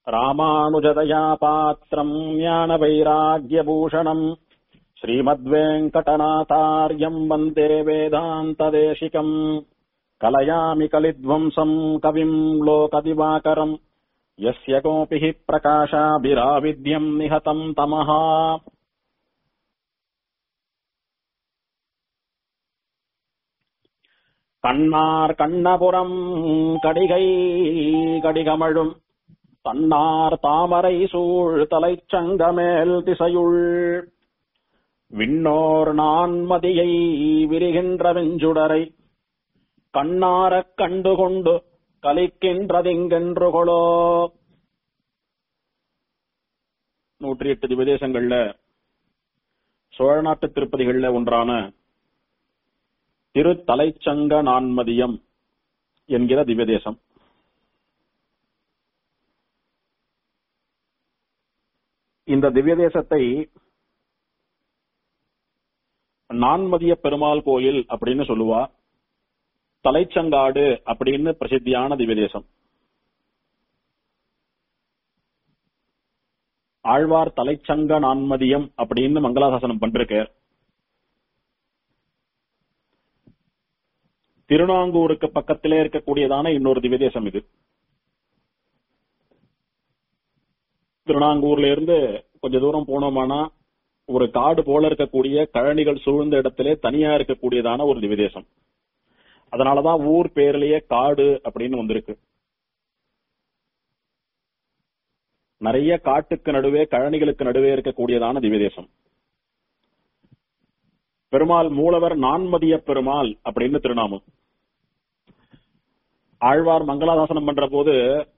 ராமானுஜதயா பாத்திரம் ஞான வைராகியபூஷணம் ஸ்ரீமத்வேங்கடநாதார்யம் வந்தே வேதாந்ததேசிகம் கலயாமி கலித்வம்சம் கவிம் லோகதிவாகரம் यस्य कोऽपि हि प्रकाशाभिराविद्यम् निहतम् तमः கண்ணார் கண்ணபுரம் கடிகை கடிகமழும் தன்னார் தாமரை சூழ் தலைச்சங்கமேல் திசையுள் விண்ணோர் நான்மதியை விரிகின்ற வெஞ்சுடரை கண்ணாரக் கண்டுகொண்டு கலிக்கின்றதிங்கென்று கொளோ நூற்றி எட்டு திவதேசங்கள்ல சோழ நாட்டு திருப்பதிகள்ல ஒன்றான திருத்தலைச்சங்க நான்மதியம் என்கிற திவ்யதேசம் இந்த திவ்யதேசத்தை நான்மதிய பெருமாள் கோயில் அப்படின்னு சொல்லுவா தலைச்சங்காடு அப்படின்னு பிரசித்தியான திவ்யதேசம் ஆழ்வார் தலைச்சங்க நான்மதியம் அப்படின்னு மங்களாசாசனம் பண்றார் திருநாங்கூருக்கு பக்கத்திலே இருக்கக்கூடியதான இன்னொரு திவ்யதேசம் இது திருநாங்கூர்ல இருந்து கொஞ்ச தூரம் போனோமானா ஒரு காடு போல இருக்கக்கூடிய கழனிகள் சூழ்ந்த இடத்திலே தனியா இருக்கக்கூடியதான ஒரு திவ்யதேசம் அதனாலதான் ஊர் பேர்லயே காடு அப்படின்னு வந்திருக்கு நிறைய காட்டுக்கு நடுவே கழனிகளுக்கு நடுவே இருக்கக்கூடியதான திவ்யதேசம் பெருமாள் மூலவர் நான்மதிய பெருமாள் அப்படின்னு திருநாமம் ஆழ்வார் மங்களாதாசனம் பண்ற போது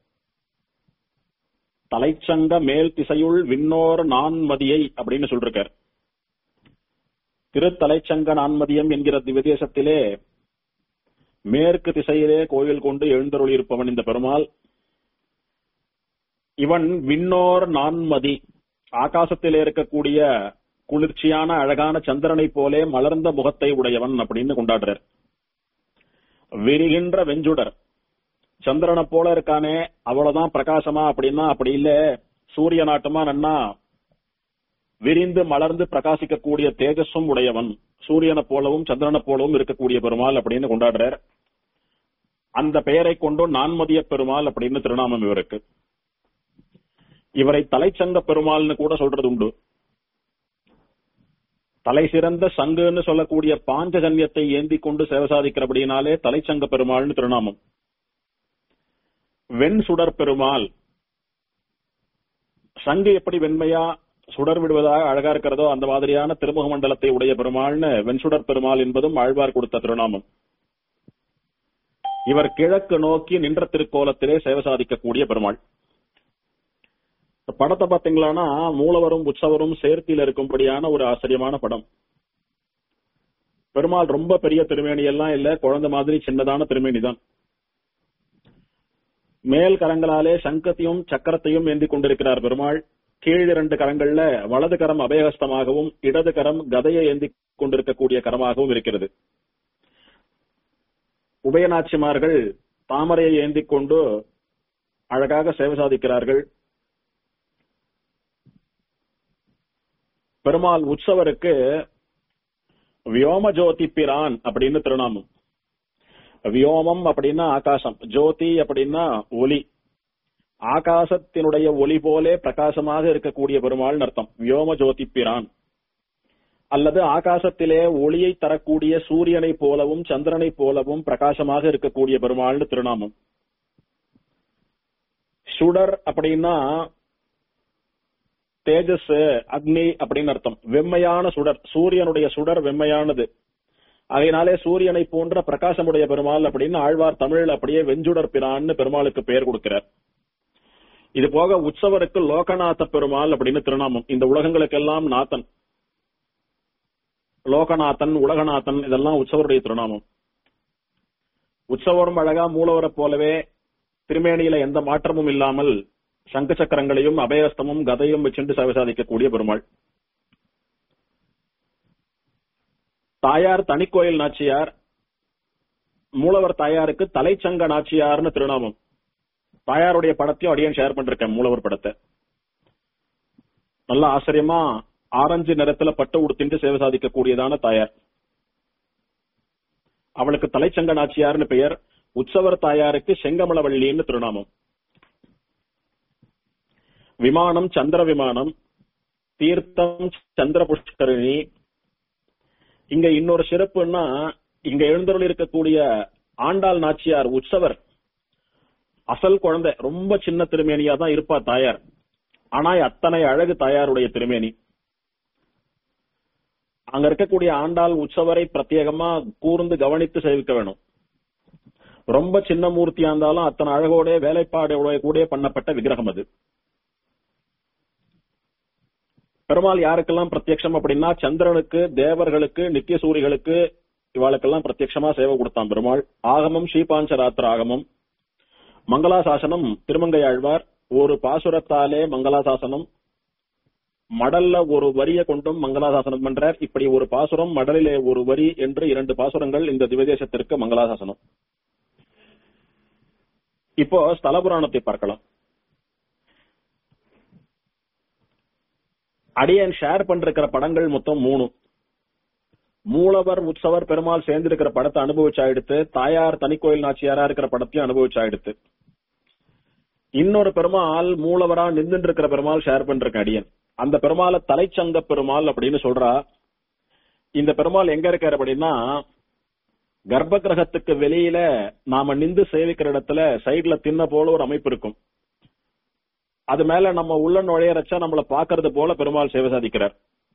தலைச்சங்க மேல் திசையுள் விண்ணோர் நான்மதியை அப்படின்னு சொல்றார் திருத்தலைச்சங்க நான்மதியம் என்கிற திவ்யதேசத்திலே மேற்கு திசையிலே கோயில் கொண்டு எழுந்தருளி இருப்பவன் இந்த பெருமாள் இவன் விண்ணோர் நான்மதி ஆகாசத்திலே இருக்கக்கூடிய குளிர்ச்சியான அழகான சந்திரனை போலே மலர்ந்த முகத்தை உடையவன் அப்படின்னு கொண்டாடுறார் விரிகின்ற வெஞ்சுடர் சந்திரனை போல இருக்கானே அவ்வளவுதான் பிரகாசமா அப்படின்னா அப்படி இல்ல சூரிய நாட்டமா நன்னா விரிந்து மலர்ந்து பிரகாசிக்கக்கூடிய தேஜஸும் உடையவன் சூரியனை போலவும் சந்திரனை போலவும் இருக்கக்கூடிய பெருமாள் அப்படின்னு கொண்டாடுறார் அந்த பெயரை கொண்டு நான்மதிய பெருமாள் அப்படின்னு திருநாமம் இவருக்கு இவரை தலைச்சங்க பெருமாள்னு கூட சொல்றது உண்டு தலை சிறந்த சங்குன்னு சொல்லக்கூடிய பாஞ்சஜன்யத்தை ஏந்தி கொண்டு சேவை சாதிக்கிறபடினாலே தலைச்சங்க பெருமாள்னு திருநாமம் வெண் சுடர் பெருமாள் சங்கு எப்படி வெண்மையா சுடர் விடுவதாக அழகா இருக்கிறதோ அந்த மாதிரியான திருமுக மண்டலத்தை உடைய பெருமாள்னு வெண்சுடர் பெருமாள் என்பதும் ஆழ்வார் கொடுத்த திருநாமம் இவர் கிழக்கு நோக்கி நின்ற திருக்கோலத்திலே சேவை சாதிக்கக்கூடிய பெருமாள் படத்தை பாத்தீங்களான்னா மூலவரும் உற்சவரும் சேர்த்தியில் இருக்கும்படியான ஒரு ஆச்சரியமான படம் பெருமாள் ரொம்ப பெரிய திருமேனி எல்லாம் இல்ல குழந்தை மாதிரி சின்னதான திருமேனி தான் மேல் கரங்களாலே சங்கத்தையும் சக்கரத்தையும் ஏந்தி கொண்டிருக்கிறார் பெருமாள் கீழ் இரண்டு கரங்கள்ல வலது கரம் அபயஹஸ்தமாகவும் இடது கரம் கதையை ஏந்தி கொண்டிருக்கக்கூடிய கரமாகவும் இருக்கிறது உபயநாச்சிமார்கள் தாமரையை ஏந்தி கொண்டு அழகாக சேவை சாதிக்கிறார்கள் பெருமாள் உற்சவருக்கு வியோம ஜோதி பிரான் அப்படின்னு திருநாமம் வியோமம் அப்படின்னா ஆகாசம் ஜோதி அப்படின்னா ஒலி ஆகாசத்தினுடைய ஒளி போலே பிரகாசமாக இருக்கக்கூடிய பெருமாள் அர்த்தம் வியோம ஜோதி பிரான் அல்லது ஆகாசத்திலே ஒளியை தரக்கூடிய சூரியனை போலவும் சந்திரனை போலவும் பிரகாசமாக இருக்கக்கூடிய பெருமாள்னு திருநாமம் சுடர் அப்படின்னா தேஜஸ் அக்னி அப்படின்னு அர்த்தம் வெம்மையான சுடர் சூரியனுடைய சுடர் வெம்மையானது அதனாலே சூரியனை போன்ற பிரகாசமுடைய பெருமாள் அப்படின்னு ஆழ்வார் தமிழ் அப்படியே வெஞ்சுடர் பிரான்னு பெருமாளுக்கு பெயர் கொடுக்கிறார் இது போக உற்சவருக்கு லோகநாத பெருமாள் அப்படின்னு திருநாமம் இந்த உலகங்களுக்கெல்லாம் நாதன் லோகநாதன் உலகநாதன் இதெல்லாம் உற்சவருடைய திருநாமம் உற்சவரும் அழகா மூலவரை போலவே திருமேனியில எந்த மாற்றமும் இல்லாமல் சங்கு சக்கரங்களையும் அபயஸ்தமும் கதையும் வச்சுட்டு சேவை சாதிக்கக்கூடிய பெருமாள் தாயார் தனிக்கோயில் நாச்சியார் மூலவர் தாயாருக்கு தலைச்சங்க நாச்சியார்னு திருநாமம் தாயாருடைய படத்தையும் அடியேன் ஷேர் பண்ணிருக்கேன் மூலவர் படத்தை நல்ல ஆச்சரியமா ஆரஞ்சு நிறத்துல பட்டு உடுத்திட்டு சேவை சாதிக்கக்கூடியதான தாயார் அவளுக்கு தலைச்சங்க நாச்சியார்னு பெயர் உற்சவர் தாயாருக்கு செங்கமலவள்ளின்னு திருநாமம் விமானம் சந்திர விமானம் தீர்த்தம் சந்திர புஷ்கரணி இங்க இன்னொரு சிறப்புன்னா இங்க எழுந்தருள் இருக்கக்கூடிய ஆண்டாள் நாச்சியார் உற்சவர் அசல் குழந்தை ரொம்ப சின்ன திருமேனியா தான் இருப்பா தாயார் ஆனா அத்தனை அழகு தாயாருடைய திருமேனி அங்க இருக்கக்கூடிய ஆண்டாள் உற்சவரை பிரத்யேகமா கூர்ந்து கவனித்து சேவிக்க வேணும் ரொம்ப சின்ன மூர்த்தியா இருந்தாலும் அத்தனை அழகோட வேலைப்பாடோட கூட பண்ணப்பட்ட விக்கிரகம் அது பெருமாள் யாருக்கெல்லாம் பிரத்யக்ஷம் அப்படின்னா சந்திரனுக்கு தேவர்களுக்கு நித்திய சூரிகளுக்கு இவாளுக்கெல்லாம் பிரத்யக்ஷமா சேவை கொடுத்தான் பெருமாள் ஆகமம் ஸ்ரீபாஞ்சராத்திர ஆகமம் மங்களாசாசனம் திருமங்கையாழ்வார் ஒரு பாசுரத்தாலே மங்களாசாசனம் மடல்ல ஒரு வரியை கொண்டும் மங்களாசாசனம் பண்றார் இப்படி ஒரு பாசுரம் மடலிலே ஒரு வரி என்று இரண்டு பாசுரங்கள் இந்த திவதேசத்திற்கு மங்களாசாசனம் இப்போ ஸ்தல புராணத்தை பார்க்கலாம் அடியன் ஷேர் பண்ற படங்கள் மொத்தம் மூணு மூலவர் உற்சவர் பெருமாள் சேர்ந்திருக்கிற படத்தை அனுபவிச்சாயிடுத்து தாயார் தனிக்கோயில் நாச்சியாரா இருக்கிற படத்தையும் அனுபவிச்சாயிடுத்து இன்னொரு பெருமாள் மூலவரா நின்றுட்டு இருக்கிற பெருமாள் ஷேர் பண்றேன் அடியன் அந்த பெருமாளை தலைச்சங்க பெருமாள் அப்படின்னு சொல்றா இந்த பெருமாள் எங்க இருக்காரு அப்படின்னா கர்ப்ப கிரகத்துக்கு வெளியில நாம நின்று சேவிக்கிற இடத்துல சைடுல தின்ன போல ஒரு அமைப்பு இருக்கும் அது மேல நம்ம உள்ள நுழையறச்சா நம்மள பாக்குறது போல பெருமாள் சேவை சாதிக்கிறார்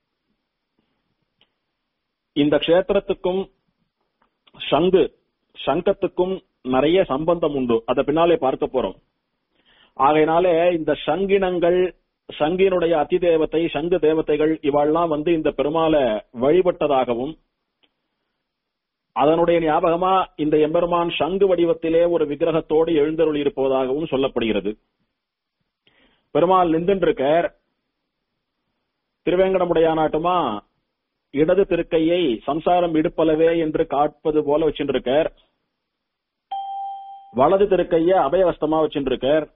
இந்த க்ஷேத்திரத்துக்கும் சங்கு சங்கத்துக்கும் நிறைய சம்பந்தம் உண்டு அத பின்னாலே பார்க்க போறோம் ஆகையினாலே இந்த சங்கினங்கள் சங்கினுடைய அதி தேவத்தை சங்கு தேவதைகள் இவாள்லாம் வந்து இந்த பெருமாளை வழிபட்டதாகவும் அதனுடைய ஞாபகமா இந்த எம்பெருமான் சங்கு வடிவத்திலே ஒரு விக்கிரகத்தோடு எழுந்தருள் இருப்பதாகவும் சொல்லப்படுகிறது பெருமாள் நின்றுருக்கார் திருவேங்கடமுடையானாட்டுமா இடது திருக்கையை சம்சாரம் இடுப்பளவே என்று காட்பது போல வச்சுருக்கார் வலது திருக்கைய அபயவஸ்தமா வச்சுருக்கார்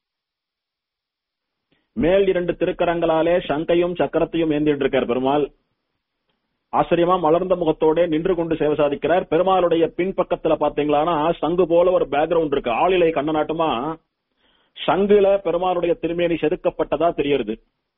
மேல் இரண்டு திருக்கரங்களாலே சங்கையும் சக்கரத்தையும் ஏந்திட்டு இருக்கார் பெருமாள் ஆச்சரியமா மலர்ந்த முகத்தோட நின்று கொண்டு சேவை சாதிக்கிறார் பெருமாளுடைய பின்பக்கத்துல பாத்தீங்களான்னா சங்கு போல ஒரு பேக்ரவுண்ட் இருக்கு ஆளிலை கண்ணநாட்டமா சங்குல பெருமாளுடைய திருமேனி செதுக்கப்பட்டதா தெரியுது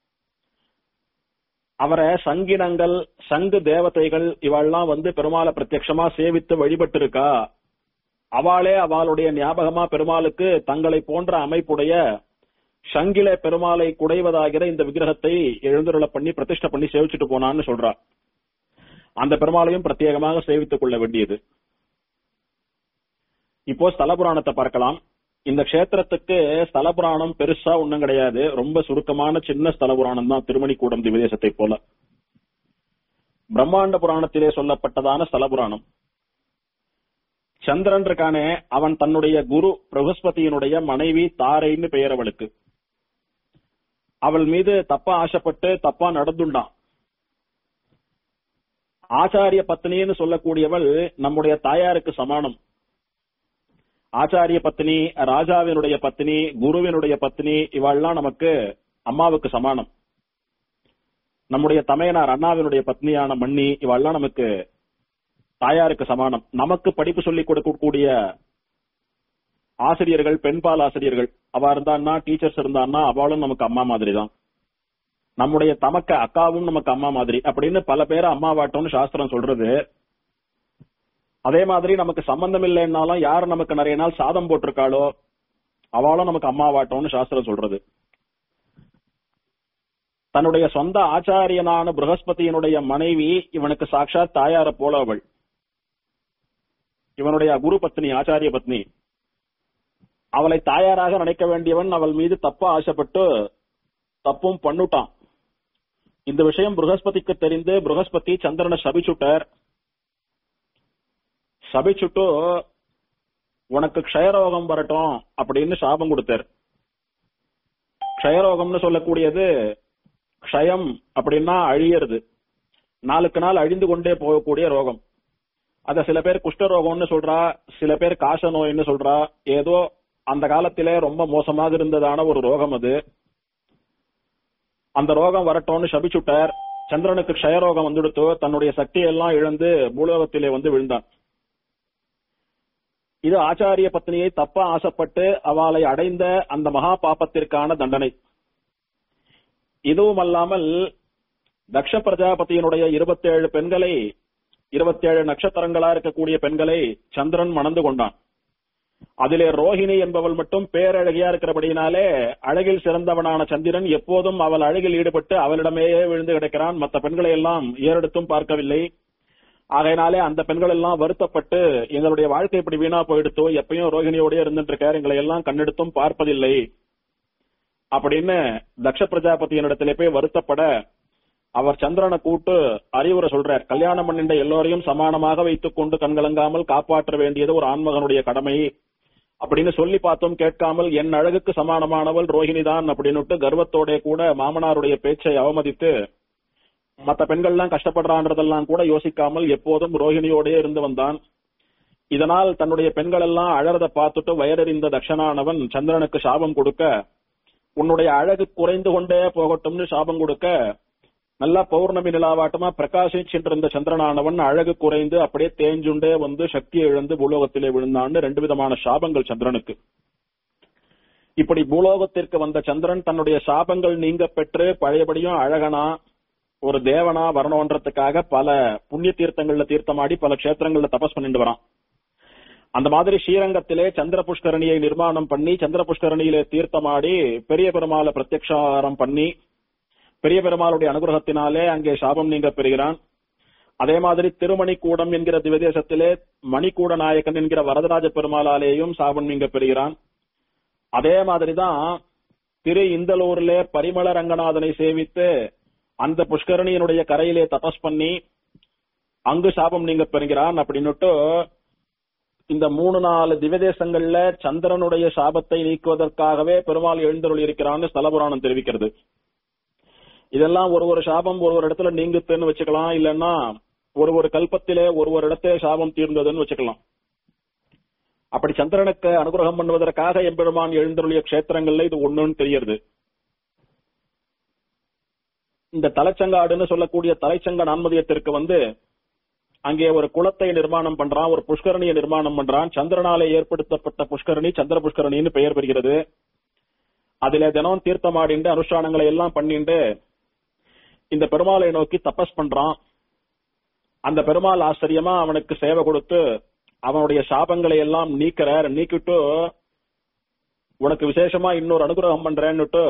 அவரை சங்கினங்கள் சங்கு தேவதைகள் இவெல்லாம் வந்து பெருமாளை பிரத்யட்சமா சேவித்து வழிபட்டு இருக்கா அவளே அவளுடைய ஞாபகமா பெருமாளுக்கு தங்களை போன்ற அமைப்புடைய சங்கில பெருமாளை குடைவதாகிற இந்த விக்கிரகத்தை எழுந்துருள பண்ணி பிரதிஷ்ட பண்ணி சேவிச்சுட்டு போனான்னு சொல்றா அந்த பெருமாளையும் பிரத்யேகமாக சேவித்துக் கொள்ள வேண்டியது இப்போ ஸ்தல புராணத்தை பார்க்கலாம் இந்த க்ஷேத்திரத்துக்கு ஸ்தல புராணம் பெருசா ஒண்ணும் கிடையாது ரொம்ப சுருக்கமான சின்ன ஸ்தல புராணம் தான் திருமணிக்கூடம் திவதேசத்தை போல பிரம்மாண்ட புராணத்திலே சொல்லப்பட்டதான ஸ்தல புராணம் சந்திரன் இருக்கானே அவன் தன்னுடைய குரு பிரகஸ்பதியினுடைய மனைவி தாரைன்னு பெயர் அவளுக்கு அவள் மீது தப்பா ஆசைப்பட்டு தப்பா நடந்துண்டான் ஆச்சாரிய பத்னின்னு சொல்லக்கூடியவள் நம்முடைய தாயாருக்கு சமானம் ஆச்சாரிய பத்னி ராஜாவினுடைய பத்னி குருவினுடைய பத்னி இவாள்லாம் நமக்கு அம்மாவுக்கு சமானம் நம்முடைய தமையனார் அண்ணாவினுடைய பத்னியான மண்ணி இவாள்லாம் நமக்கு தாயாருக்கு சமானம் நமக்கு படிப்பு சொல்லிக் கொடுக்கக்கூடிய ஆசிரியர்கள் பெண்பால் ஆசிரியர்கள் அவ இருந்தான்னா டீச்சர்ஸ் இருந்தான்னா அவளும் நமக்கு அம்மா மாதிரி தான் நம்முடைய தமக்க அக்காவும் நமக்கு அம்மா மாதிரி அப்படின்னு பல பேரை அம்மா வாட்டோம்னு சாஸ்திரம் சொல்றது அதே மாதிரி நமக்கு சம்பந்தம் இல்லைன்னாலும் யார் நமக்கு நிறைய நாள் சாதம் போட்டிருக்காளோ அவளும் நமக்கு அம்மா வாட்டோம்னு சாஸ்திரம் சொல்றது தன்னுடைய சொந்த ஆச்சாரியனான பிரகஸ்பதியினுடைய மனைவி இவனுக்கு சாட்சாத் தாயார போல அவள் இவனுடைய குரு பத்னி ஆச்சாரிய பத்னி அவளை தாயாராக நினைக்க வேண்டியவன் அவள் மீது தப்பா ஆசைப்பட்டு தப்பும் பண்ணுட்டான் இந்த விஷயம் புரகஸ்பதிக்கு தெரிந்து புரகஸ்பதி சந்திரனை சபிச்சுட்டார் சபிச்சுட்டு உனக்கு க்ஷயரோகம் வரட்டும் அப்படின்னு சாபம் கொடுத்தார் க்ஷயரோகம்னு சொல்லக்கூடியது க்ஷயம் அப்படின்னா அழியறது நாளுக்கு நாள் அழிந்து கொண்டே போகக்கூடிய ரோகம் அத சில பேர் குஷ்டரோகம்னு சொல்றா சில பேர் காச நோய்னு சொல்றா ஏதோ அந்த காலத்திலே ரொம்ப மோசமாக இருந்ததான ஒரு ரோகம் அது அந்த ரோகம் வரட்டும்னு சபிச்சுட்டார் சந்திரனுக்கு க்ஷயரோகம் வந்துடுத்து தன்னுடைய சக்தியெல்லாம் இழந்து பூலோகத்திலே வந்து விழுந்தான் இது ஆச்சாரிய பத்னியை தப்பா ஆசைப்பட்டு அவளை அடைந்த அந்த மகா பாப்பத்திற்கான தண்டனை இதுவும் அல்லாமல் தக்ஷ பிரஜாபதியினுடைய இருபத்தேழு பெண்களை இருபத்தேழு நட்சத்திரங்களா இருக்கக்கூடிய பெண்களை சந்திரன் மணந்து கொண்டான் அதிலே ரோஹிணி என்பவள் மட்டும் பேரழகியா இருக்கிறபடியினாலே அழகில் சிறந்தவனான சந்திரன் எப்போதும் அவள் அழகில் ஈடுபட்டு அவளிடமேயே விழுந்து கிடக்கிறான் மற்ற பெண்களை எல்லாம் ஏறெடுத்தும் பார்க்கவில்லை ஆகையினாலே அந்த பெண்கள் எல்லாம் வருத்தப்பட்டு எங்களுடைய வாழ்க்கை இப்படி வீணா போயிடுத்தோ எப்பயும் ரோஹிணியோடய இருந்துட்டு இருக்கார் எங்களை எல்லாம் கண்ணெடுத்தும் பார்ப்பதில்லை அப்படின்னு தக்ஷ பிரஜாபதியினிடத்திலே போய் வருத்தப்பட அவர் சந்திரனை கூட்டு அறிவுரை சொல்றார் கல்யாணம் பண்ணின்ற எல்லோரையும் சமானமாக வைத்துக் கொண்டு கண்கலங்காமல் காப்பாற்ற வேண்டியது ஒரு ஆண்மகனுடைய கடமை அப்படின்னு சொல்லி பார்த்தோம் கேட்காமல் என் அழகுக்கு சமானமானவள் ரோஹிணி தான் அப்படின்னுட்டு கர்வத்தோட கூட மாமனாருடைய பேச்சை அவமதித்து மத்த பெண்கள்லாம் கஷ்டப்படுறான்றதெல்லாம் கூட யோசிக்காமல் எப்போதும் ரோஹிணியோடே இருந்து வந்தான் இதனால் தன்னுடைய பெண்கள் எல்லாம் அழறத பார்த்துட்டு வயறறிந்த தக்ஷனானவன் சந்திரனுக்கு சாபம் கொடுக்க உன்னுடைய அழகு குறைந்து கொண்டே போகட்டும்னு சாபம் கொடுக்க நல்லா பௌர்ணமி நிலாவாட்டமா பிரகாசிச்சின்றிருந்த சந்திரனானவன் அழகு குறைந்து அப்படியே தேஞ்சுண்டே வந்து சக்தி இழந்து பூலோகத்திலே விழுந்தான்னு ரெண்டு விதமான சாபங்கள் சந்திரனுக்கு இப்படி பூலோகத்திற்கு வந்த சந்திரன் தன்னுடைய சாபங்கள் நீங்க பெற்று பழையபடியும் அழகனா ஒரு தேவனா வரணுன்றதுக்காக பல புண்ணிய தீர்த்தங்கள்ல தீர்த்தமாடி பல கஷேத்திரங்கள்ல தபஸ் பண்ணிட்டு வரான் அந்த மாதிரி ஸ்ரீரங்கத்திலே சந்திர புஷ்கரணியை நிர்மாணம் பண்ணி சந்திர புஷ்கரணியிலே தீர்த்தமாடி பெரிய பெருமாளை பிரத்யக்ஷாரம் பண்ணி பெரிய பெருமாளுடைய அனுகிரகத்தினாலே அங்கே சாபம் நீங்க பெறுகிறான் அதே மாதிரி திருமணிக்கூடம் என்கிற திவதேசத்திலே மணிக்கூட நாயக்கன் என்கிற வரதராஜ பெருமாளாலேயும் சாபம் நீங்க பெறுகிறான் அதே மாதிரிதான் திரு இந்தலூரிலே பரிமள ரங்கநாதனை சேவித்து அந்த புஷ்கரணியினுடைய கரையிலே தபஸ் பண்ணி அங்கு சாபம் நீங்க பெறுகிறான் அப்படின்னுட்டு இந்த மூணு நாலு திவதேசங்கள்ல சந்திரனுடைய சாபத்தை நீக்குவதற்காகவே பெருமாள் எழுந்தருள் இருக்கிறான்னு ஸ்தலபுராணம் தெரிவிக்கிறது இதெல்லாம் ஒரு ஒரு சாபம் ஒரு ஒரு இடத்துல நீங்குத்துன்னு வச்சுக்கலாம் இல்லைன்னா ஒரு ஒரு கல்பத்திலே ஒரு ஒரு இடத்துல சாபம் தீர்ந்ததுன்னு வச்சுக்கலாம் அப்படி சந்திரனுக்கு அனுகிரகம் பண்ணுவதற்காக எம்பெருமான் எழுந்தருளிய கஷேத்திரங்கள்ல இது ஒண்ணுன்னு தெரியறது இந்த தலைச்சங்காடுன்னு சொல்லக்கூடிய தலைச்சங்க நான்மதியத்திற்கு வந்து அங்கே ஒரு குளத்தை நிர்மாணம் பண்றான் ஒரு புஷ்கரணியை நிர்மாணம் பண்றான் சந்திரனாலே ஏற்படுத்தப்பட்ட புஷ்கரணி சந்திர புஷ்கரணின்னு பெயர் பெறுகிறது அதுல தினம் தீர்த்தமாடிண்டு அனுஷ்டானங்களை எல்லாம் பண்ணிண்டு இந்த பெருமாளை நோக்கி தபஸ் பண்றான் அந்த பெருமாள் ஆச்சரியமா அவனுக்கு சேவை கொடுத்து அவனுடைய சாபங்களை எல்லாம் நீக்கிறார் நீக்கிட்டு உனக்கு விசேஷமா இன்னொரு அனுகிரகம் பண்றேன்னுட்டு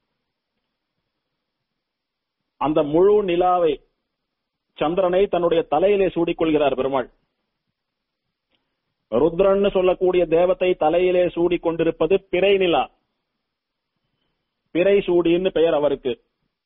அந்த முழு நிலாவை சந்திரனை தன்னுடைய தலையிலே சூடிக்கொள்கிறார் பெருமாள் ருத்ரன்னு சொல்லக்கூடிய தேவத்தை தலையிலே சூடிக் கொண்டிருப்பது பிறை நிலா பிறை சூடின்னு பெயர் அவருக்கு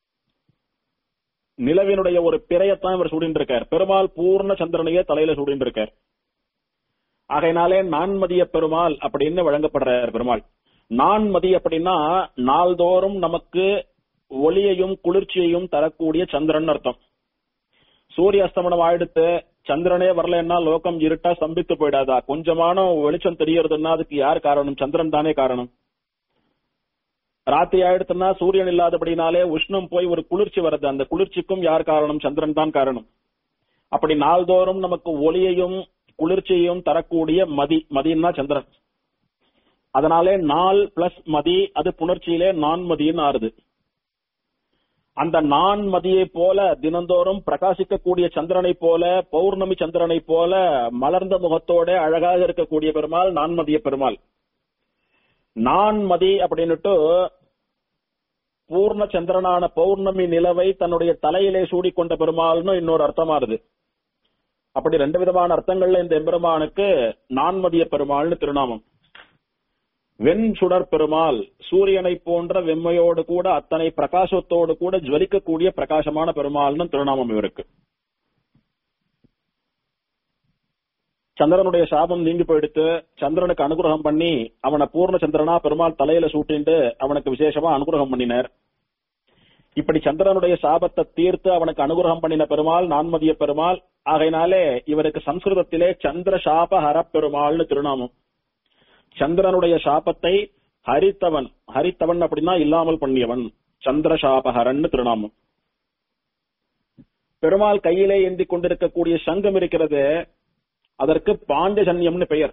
நிலவினுடைய ஒரு பிறையத்தான் இவர் சூடின்னு இருக்கார் பெருமாள் பூர்ண சந்திரனையே தலையில சூடின்னு இருக்கார் ஆகையினாலே நான்மதிய பெருமாள் அப்படின்னு வழங்கப்படுறார் பெருமாள் நான்மதி அப்படின்னா நாள்தோறும் நமக்கு ஒளியையும் குளிர்ச்சியையும் தரக்கூடிய சந்திரன் அர்த்தம் சூரிய அஸ்தமனம் ஆயிடுத்து சந்திரனே வரலன்னா லோகம் இருட்டா ஸ்தம்பித்து போயிடாதா கொஞ்சமான வெளிச்சம் தெரியறதுன்னா அதுக்கு யார் காரணம் சந்திரன் தானே காரணம் ராத்திரி ஆயிடுத்துன்னா சூரியன் இல்லாதபடினாலே உஷ்ணம் போய் ஒரு குளிர்ச்சி வருது அந்த குளிர்ச்சிக்கும் யார் காரணம் சந்திரன் தான் காரணம் அப்படி நாள்தோறும் நமக்கு ஒளியையும் குளிர்ச்சியையும் தரக்கூடிய மதி மதின்னா சந்திரன் அதனாலே நாள் பிளஸ் மதி அது புணர்ச்சியிலே நான் மதின்னு ஆறுது அந்த நான் மதியை போல தினந்தோறும் பிரகாசிக்கக்கூடிய சந்திரனை போல பௌர்ணமி சந்திரனை போல மலர்ந்த முகத்தோட அழகாக இருக்கக்கூடிய பெருமாள் நான்மதிய பெருமாள் நான் மதி அப்படின்னுட்டு பூர்ண சந்திரனான பௌர்ணமி நிலவை தன்னுடைய தலையிலே சூடிக்கொண்ட பெருமாள்னு இன்னொரு அர்த்தமாறுது அப்படி ரெண்டு விதமான அர்த்தங்கள்ல இந்த எம்பெருமானுக்கு நான்மதிய பெருமாள்னு திருநாமம் வெண் சுடர் பெருமாள் சூரியனை போன்ற வெம்மையோடு கூட அத்தனை பிரகாசத்தோடு கூட ஜுவலிக்கக்கூடிய பிரகாசமான பெருமாள்னு திருநாமம் இவருக்கு சந்திரனுடைய சாபம் நீங்கி போயிடுத்து சந்திரனுக்கு அனுகிரகம் பண்ணி அவனை பூர்ண சந்திரனா பெருமாள் தலையில சூட்டிண்டு அவனுக்கு விசேஷமா அனுகிரகம் பண்ணினார் இப்படி சந்திரனுடைய சாபத்தை தீர்த்து அவனுக்கு அனுகிரகம் பண்ணின பெருமாள் நான்மதிய பெருமாள் ஆகையினாலே இவருக்கு சம்ஸ்கிருதத்திலே சந்திர சாப ஹர பெருமாள்னு திருநாமம் சந்திரனுடைய சாபத்தை ஹரித்தவன் ஹரித்தவன் அப்படின்னா இல்லாமல் பண்ணியவன் சந்திரசாபஹரன் திருநாமம் பெருமாள் கையிலே ஏந்தி கொண்டிருக்கக்கூடிய சங்கம் இருக்கிறது அதற்கு பாஞ்சஜன்யம்னு பெயர்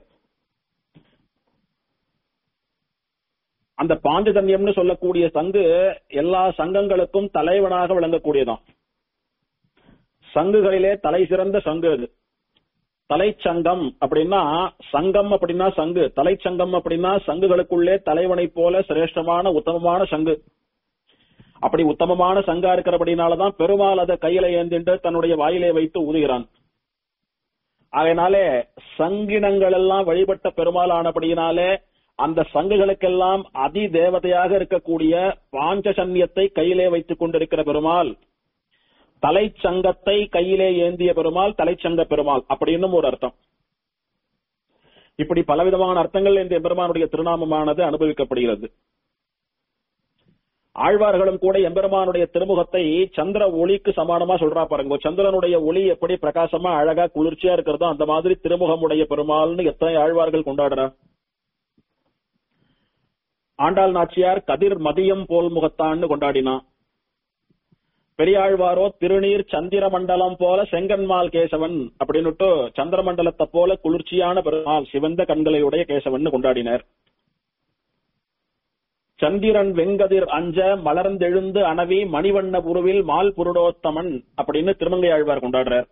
அந்த பாஞ்சஜன்யம்னு சொல்லக்கூடிய சங்கு எல்லா சங்கங்களுக்கும் தலைவனாக விளங்கக்கூடியதான் சங்குகளிலே தலை சிறந்த சங்கு அது தலைச்சங்கம் அப்படின்னா சங்கம் அப்படின்னா சங்கு தலைச்சங்கம் அப்படின்னா சங்குகளுக்குள்ளே தலைவனை போல சிரேஷ்டமான உத்தமமான சங்கு அப்படி உத்தமமான சங்கா இருக்கிறபடினாலதான் பெருமாள் அதை கையில ஏந்திட்டு தன்னுடைய வாயிலே வைத்து ஊதுகிறான் அதனாலே சங்கினங்கள் எல்லாம் வழிபட்ட பெருமாள் ஆனபடியினாலே அந்த சங்குகளுக்கெல்லாம் அதி தேவதையாக இருக்கக்கூடிய பாஞ்சசன்யத்தை கையிலே வைத்துக் கொண்டிருக்கிற பெருமாள் தலைச்சங்கத்தை கையிலே ஏந்திய பெருமாள் தலைச்சங்க பெருமாள் அப்படின்னும் ஒரு அர்த்தம் இப்படி பலவிதமான அர்த்தங்கள் இந்த எம்பெருமானுடைய திருநாமமானது அனுபவிக்கப்படுகிறது ஆழ்வார்களும் கூட எம்பெருமானுடைய திருமுகத்தை சந்திர ஒளிக்கு சமானமா சொல்றா பாருங்க சந்திரனுடைய ஒளி எப்படி பிரகாசமா அழகா குளிர்ச்சியா இருக்கிறதோ அந்த மாதிரி திருமுகமுடைய பெருமாள்னு எத்தனை ஆழ்வார்கள் கொண்டாடுறா ஆண்டாள் நாச்சியார் கதிர் மதியம் போல் முகத்தான்னு கொண்டாடினா பெரியாழ்வாரோ திருநீர் சந்திர மண்டலம் போல செங்கன்மால் கேசவன் அப்படின்னுட்டு சந்திர மண்டலத்தை போல குளிர்ச்சியான பெருமாள் சிவந்த கண்களையுடைய கேசவன் கொண்டாடினர் சந்திரன் வெங்கதிர் அஞ்ச மலர்ந்தெழுந்து அணவி மணிவண்ண புருவில் மால் புருடோத்தமன் அப்படின்னு திருமங்கை ஆழ்வார் கொண்டாடுறார்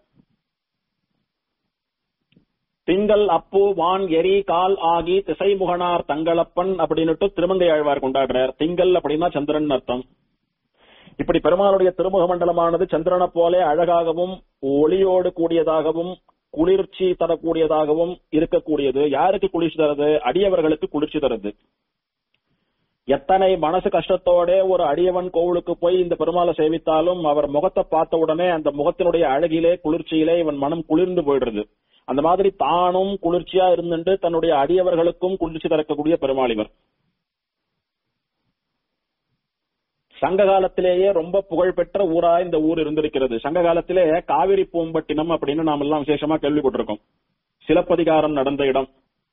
திங்கள் அப்பு வான் எரி கால் ஆகி திசைமுகனார் தங்களப்பன் அப்படின்னுட்டு திருமங்கை ஆழ்வார் கொண்டாடுறார் திங்கள் அப்படின்னா சந்திரன் அர்த்தம் இப்படி பெருமாளுடைய திருமுக மண்டலமானது சந்திரனை போல அழகாகவும் ஒளியோடு கூடியதாகவும் குளிர்ச்சி தரக்கூடியதாகவும் இருக்கக்கூடியது யாருக்கு குளிர்ச்சி தருது அடியவர்களுக்கு குளிர்ச்சி தருது எத்தனை மனசு கஷ்டத்தோட ஒரு அடியவன் கோவிலுக்கு போய் இந்த பெருமாளை சேவித்தாலும் அவர் முகத்தை பார்த்த உடனே அந்த முகத்தினுடைய அழகிலே குளிர்ச்சியிலே இவன் மனம் குளிர்ந்து போயிடுறது அந்த மாதிரி தானும் குளிர்ச்சியா இருந்துட்டு தன்னுடைய அடியவர்களுக்கும் குளிர்ச்சி தரக்கூடிய பெருமாள் இவர் சங்க காலத்திலேயே ரொம்ப புகழ்பெற்ற ஊரா இந்த ஊர் இருந்திருக்கிறது சங்க காலத்திலே காவிரி பூம்பட்டினம் அப்படின்னு நாம் எல்லாம் விசேஷமா கேள்விப்பட்டிருக்கோம் சிலப்பதிகாரம் நடந்த இடம்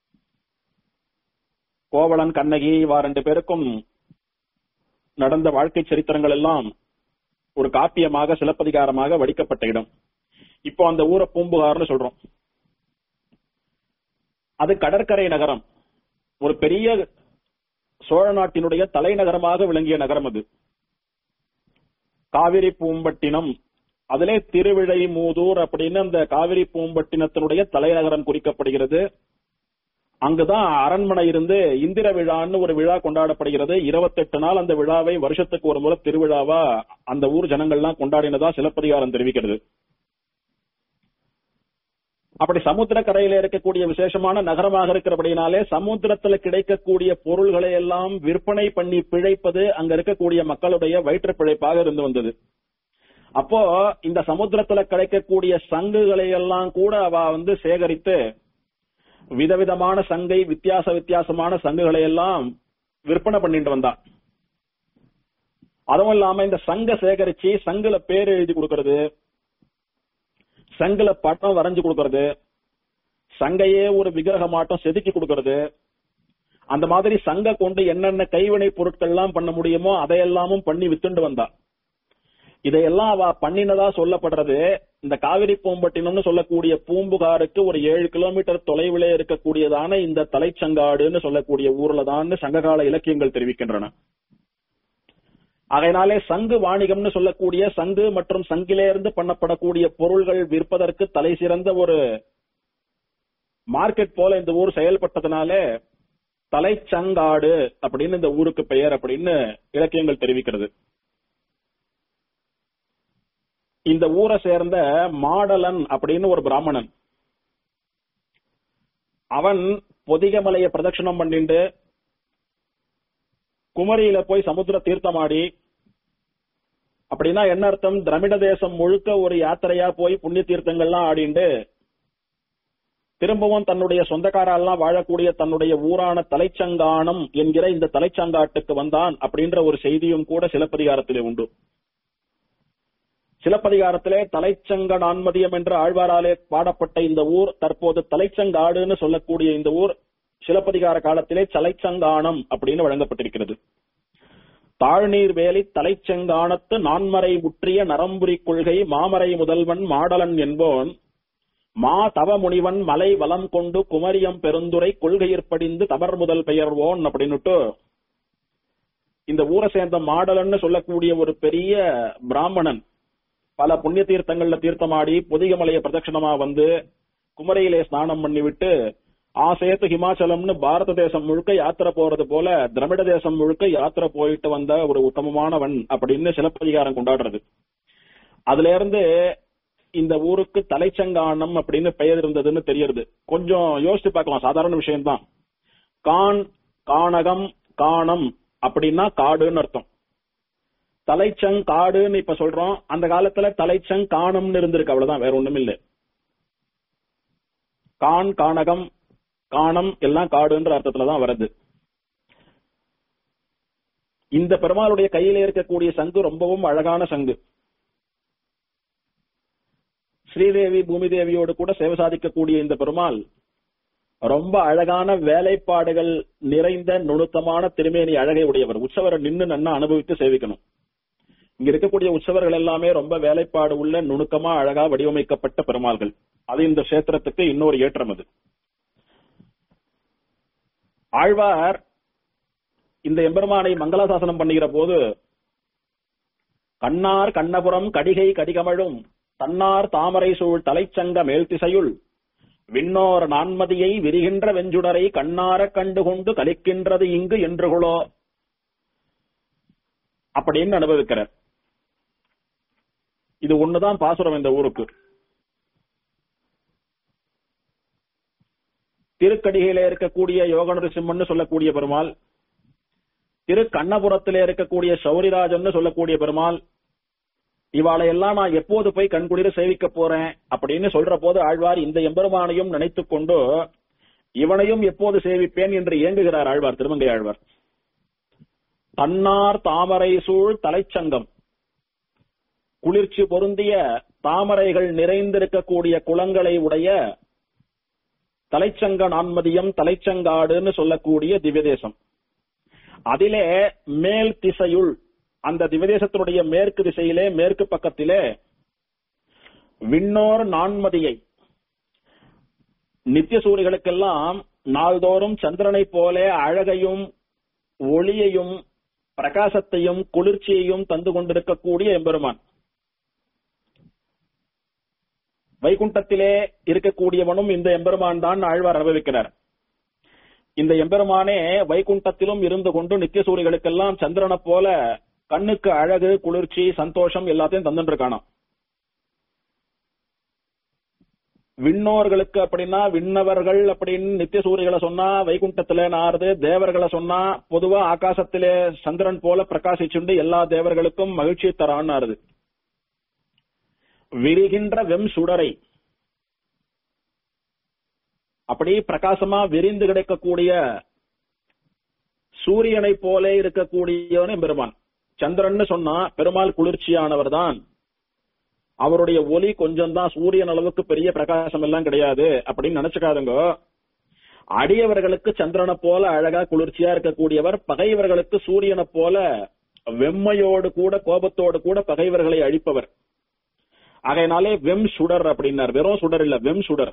கோவலன் கண்ணகி இவா ரெண்டு பேருக்கும் நடந்த வாழ்க்கை சரித்திரங்கள் எல்லாம் ஒரு காப்பியமாக சிலப்பதிகாரமாக வடிக்கப்பட்ட இடம் இப்போ அந்த ஊரை பூம்புகார்னு சொல்றோம் அது கடற்கரை நகரம் ஒரு பெரிய சோழ நாட்டினுடைய தலைநகரமாக விளங்கிய நகரம் அது காவிரி பூம்பட்டினம் அதிலே திருவிழை மூதூர் அப்படின்னு அந்த காவிரி பூம்பட்டினத்தினுடைய தலைநகரம் குறிக்கப்படுகிறது அங்குதான் அரண்மனை இருந்து இந்திர விழான்னு ஒரு விழா கொண்டாடப்படுகிறது இருபத்தெட்டு நாள் அந்த விழாவை வருஷத்துக்கு ஒரு முறை திருவிழாவா அந்த ஊர் ஜனங்கள்லாம் கொண்டாடினதா சிலப்பதிகாரம் தெரிவிக்கிறது அப்படி சமுத்திர கரையில இருக்கக்கூடிய விசேஷமான நகரமாக இருக்கிறபடினாலே சமுத்திரத்துல கிடைக்கக்கூடிய பொருள்களை எல்லாம் விற்பனை பண்ணி பிழைப்பது அங்க இருக்கக்கூடிய மக்களுடைய வயிற்று பிழைப்பாக இருந்து வந்தது அப்போ இந்த சமுத்திரத்துல கிடைக்கக்கூடிய சங்குகளை எல்லாம் கூட அவ வந்து சேகரித்து விதவிதமான சங்கை வித்தியாச வித்தியாசமான சங்குகளை எல்லாம் விற்பனை பண்ணிட்டு வந்தா அதுவும் இல்லாம இந்த சங்க சேகரிச்சு சங்குல பேர் எழுதி கொடுக்கறது சங்குல பட்டம் வரைஞ்சு கொடுக்கறது சங்கையே ஒரு விக்கிரகமாட்டம் செதுக்கி கொடுக்கறது அந்த மாதிரி சங்க கொண்டு என்னென்ன கைவினை பொருட்கள் எல்லாம் பண்ண முடியுமோ அதையெல்லாமும் பண்ணி வித்துண்டு வந்தா இதையெல்லாம் அவ பண்ணினதா சொல்லப்படுறது இந்த காவிரி பூம்பட்டினம்னு சொல்லக்கூடிய பூம்புகாருக்கு ஒரு ஏழு கிலோமீட்டர் தொலைவிலே இருக்கக்கூடியதான இந்த தலைச்சங்காடுன்னு சொல்லக்கூடிய ஊர்ல தான் சங்ககால இலக்கியங்கள் தெரிவிக்கின்றன அதனாலே சங்கு வாணிகம்னு சொல்லக்கூடிய சங்கு மற்றும் சங்கிலே இருந்து பண்ணப்படக்கூடிய பொருள்கள் விற்பதற்கு தலை சிறந்த ஒரு மார்க்கெட் போல இந்த ஊர் செயல்பட்டதுனால தலைச்சங்காடு அப்படின்னு இந்த ஊருக்கு பெயர் அப்படின்னு இலக்கியங்கள் தெரிவிக்கிறது இந்த ஊரை சேர்ந்த மாடலன் அப்படின்னு ஒரு பிராமணன் அவன் பொதிகமலைய பிரதட்சணம் பண்ணிட்டு குமரியில போய் சமுத்திர தீர்த்தமாடி அப்படின்னா என்ன அர்த்தம் திரமிட தேசம் முழுக்க ஒரு யாத்திரையா போய் புண்ணிய தீர்த்தங்கள்லாம் ஆடிண்டு திரும்பவும் தன்னுடைய சொந்தக்காரெல்லாம் வாழக்கூடிய தன்னுடைய ஊரான தலைச்சங்கானம் என்கிற இந்த தலைச்சங்காட்டுக்கு வந்தான் அப்படின்ற ஒரு செய்தியும் கூட சிலப்பதிகாரத்திலே உண்டு சிலப்பதிகாரத்திலே தலைச்சங்க நான்மதியம் என்ற ஆழ்வாராலே பாடப்பட்ட இந்த ஊர் தற்போது தலைச்சங்காடுன்னு சொல்லக்கூடிய இந்த ஊர் சிலப்பதிகார காலத்திலே தலைச்சங்கானம் அப்படின்னு வழங்கப்பட்டிருக்கிறது தாழ்நீர் வேலி தலைச்செங்கானத்து நான்மறை முற்றிய நரம்புரி கொள்கை மாமரை முதல்வன் மாடலன் என்போன் மா தவ முனிவன் மலை வலம் கொண்டு குமரியம் பெருந்துரை கொள்கையிற்படிந்து தமர் முதல் பெயர்வோன் அப்படின்னுட்டு இந்த ஊரை சேர்ந்த மாடலன்னு சொல்லக்கூடிய ஒரு பெரிய பிராமணன் பல புண்ணிய தீர்த்தங்கள்ல தீர்த்தமாடி பொதிகமலைய பிரதட்சணமா வந்து குமரியிலே ஸ்நானம் பண்ணிவிட்டு ஆசேத்து ஹிமாச்சலம்னு பாரத தேசம் முழுக்க யாத்திரை போறது போல திரமிட தேசம் முழுக்க யாத்திரை போயிட்டு வந்த ஒரு உத்தமமானவன் அப்படின்னு சிலப்பதிகாரம் கொண்டாடுறது அதுல இருந்து இந்த ஊருக்கு தலைச்சங்கானம் அப்படின்னு பெயர் இருந்ததுன்னு தெரியறது கொஞ்சம் யோசிச்சு பார்க்கலாம் சாதாரண விஷயம்தான் கான் கானகம் காணம் அப்படின்னா காடுன்னு அர்த்தம் தலைச்சங் காடுன்னு இப்ப சொல்றோம் அந்த காலத்துல தலைச்சங் காணம்னு இருந்திருக்கு அவ்வளவுதான் வேற ஒண்ணும் இல்ல கான் கானகம் காணம் எல்லாம் காடுன்ற அர்த்தத்துலதான் வருது இந்த பெருமாளுடைய கையில இருக்கக்கூடிய சங்கு ரொம்பவும் அழகான சங்கு ஸ்ரீதேவி பூமி தேவியோடு கூட சேவை சாதிக்கக்கூடிய இந்த பெருமாள் ரொம்ப அழகான வேலைப்பாடுகள் நிறைந்த நுணுக்கமான திருமேனி அழகை உடையவர் உற்சவரை நின்னு நன்னா அனுபவித்து சேவிக்கணும் இங்க இருக்கக்கூடிய உற்சவர்கள் எல்லாமே ரொம்ப வேலைப்பாடு உள்ள நுணுக்கமா அழகா வடிவமைக்கப்பட்ட பெருமாள்கள் அது இந்த கஷேத்திரத்துக்கு இன்னொரு ஏற்றம் அது ஆழ்வார் இந்த எம்பெருமானை மங்களாசாசனம் பண்ணுகிற போது கண்ணார் கண்ணபுரம் கடிகை கடிகமழும் தன்னார் தாமரை சூழ் தலைச்சங்க மேல்திசையுள் விண்ணோர் நான்மதியை விரிகின்ற வெஞ்சுடரை கண்ணாரக் கண்டுகொண்டு கலிக்கின்றது இங்கு என்றுகளோ அப்படின்னு அனுபவிக்கிறார் இது ஒண்ணுதான் பாசுரம் இந்த ஊருக்கு திருக்கடிகையில இருக்கக்கூடிய யோகநர சிம்மன் சொல்லக்கூடிய பெருமாள் திரு கண்ணபுரத்திலே இருக்கக்கூடிய சௌரிராஜன் சொல்லக்கூடிய பெருமாள் இவாளை எல்லாம் நான் எப்போது போய் கண்குளிர சேவிக்க போறேன் அப்படின்னு சொல்ற போது ஆழ்வார் இந்த எம்பெருமானையும் நினைத்துக் கொண்டு இவனையும் எப்போது சேவிப்பேன் என்று இயங்குகிறார் ஆழ்வார் திருமங்கை ஆழ்வார் தன்னார் தாமரை சூழ் தலைச்சங்கம் குளிர்ச்சி பொருந்திய தாமரைகள் நிறைந்திருக்கக்கூடிய குளங்களை உடைய தலைச்சங்க நான்மதியம் தலைச்சங்காடுன்னு சொல்லக்கூடிய திவ்யதேசம் அதிலே மேல் திசையுள் அந்த திவதேசத்தினுடைய மேற்கு திசையிலே மேற்கு பக்கத்திலே விண்ணோர் நான்மதியை நித்திய சூரிகளுக்கெல்லாம் நாள்தோறும் சந்திரனை போல அழகையும் ஒளியையும் பிரகாசத்தையும் குளிர்ச்சியையும் தந்து கொண்டிருக்கக்கூடிய எம்பெருமான் வைகுண்டத்திலே இருக்கக்கூடியவனும் இந்த எம்பெருமான் தான் ஆழ்வார் அனுபவிக்கிறார் இந்த எம்பெருமானே வைகுண்டத்திலும் இருந்து கொண்டு நித்திய சூரிகளுக்கெல்லாம் சந்திரனை போல கண்ணுக்கு அழகு குளிர்ச்சி சந்தோஷம் எல்லாத்தையும் தந்துட்டு இருக்கானாம் விண்ணோர்களுக்கு அப்படின்னா விண்ணவர்கள் அப்படின்னு நித்திய சூரியகளை சொன்னா வைகுண்டத்துல நாறுது தேவர்களை சொன்னா பொதுவா ஆகாசத்திலே சந்திரன் போல பிரகாசிச்சுண்டு எல்லா தேவர்களுக்கும் மகிழ்ச்சி தரான்னாருது விரிகின்ற வெம் சுடரை அப்படி பிரகாசமா விரிந்து கிடைக்கக்கூடிய சூரியனை போல இருக்கக்கூடியவன் பெருமான் சந்திரன் சொன்னா பெருமாள் குளிர்ச்சியானவர் தான் அவருடைய ஒளி கொஞ்சம் தான் சூரியன் அளவுக்கு பெரிய பிரகாசம் எல்லாம் கிடையாது அப்படின்னு நினைச்சுக்காதுங்க அடியவர்களுக்கு சந்திரனை போல அழகா குளிர்ச்சியா இருக்கக்கூடியவர் பகைவர்களுக்கு சூரியனை போல வெம்மையோடு கூட கோபத்தோடு கூட பகைவர்களை அழிப்பவர் ஆகையினாலே வெம் சுடர் அப்படின்னார் வெறும் சுடர் இல்ல வெம் சுடர்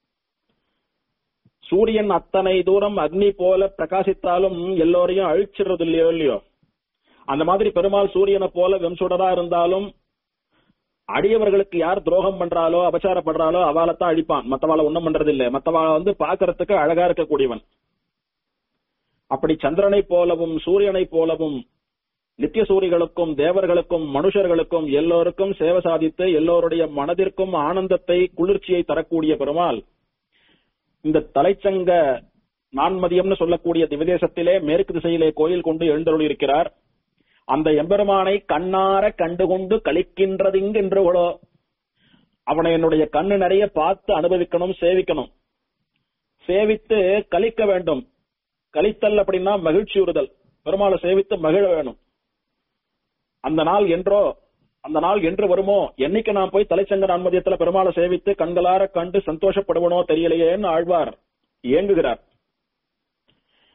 சூரியன் அத்தனை தூரம் அக்னி போல பிரகாசித்தாலும் எல்லோரையும் அழிச்சிடுறது இல்லையோ இல்லையோ அந்த மாதிரி பெருமாள் சூரியனை போல வெம்சுடரா இருந்தாலும் அடியவர்களுக்கு யார் துரோகம் பண்றாலோ அபச்சாரப்படுறாலோ அவளைத்தான் அழிப்பான் மத்தவாளை ஒண்ணும் பண்றது இல்ல மத்தவாளை வந்து பாக்குறதுக்கு அழகா இருக்கக்கூடியவன் அப்படி சந்திரனை போலவும் சூரியனை போலவும் நித்திய சூரிகளுக்கும் தேவர்களுக்கும் மனுஷர்களுக்கும் எல்லோருக்கும் சேவை சாதித்து எல்லோருடைய மனதிற்கும் ஆனந்தத்தை குளிர்ச்சியை தரக்கூடிய பெருமாள் இந்த தலைச்சங்க நான்மதியம்னு சொல்லக்கூடிய திவதேசத்திலே மேற்கு திசையிலே கோயில் கொண்டு எழுந்தருள் இருக்கிறார் அந்த எம்பெருமானை கண்ணார கண்டுகொண்டு கழிக்கின்றதுங்கென்றவளோ அவனை என்னுடைய கண்ணு நிறைய பார்த்து அனுபவிக்கணும் சேவிக்கணும் சேவித்து கழிக்க வேண்டும் கழித்தல் அப்படின்னா மகிழ்ச்சி உறுதல் பெருமாளை சேவித்து மகிழ வேணும் அந்த நாள் என்றோ அந்த நாள் என்று வருமோ என்னைக்கு நான் போய் தலைச்சங்க நான்மதியத்துல பெருமாளை சேவித்து கண்களார கண்டு சந்தோஷப்படுவனோ தெரியலையேன்னு ஆழ்வார் இயங்குகிறார்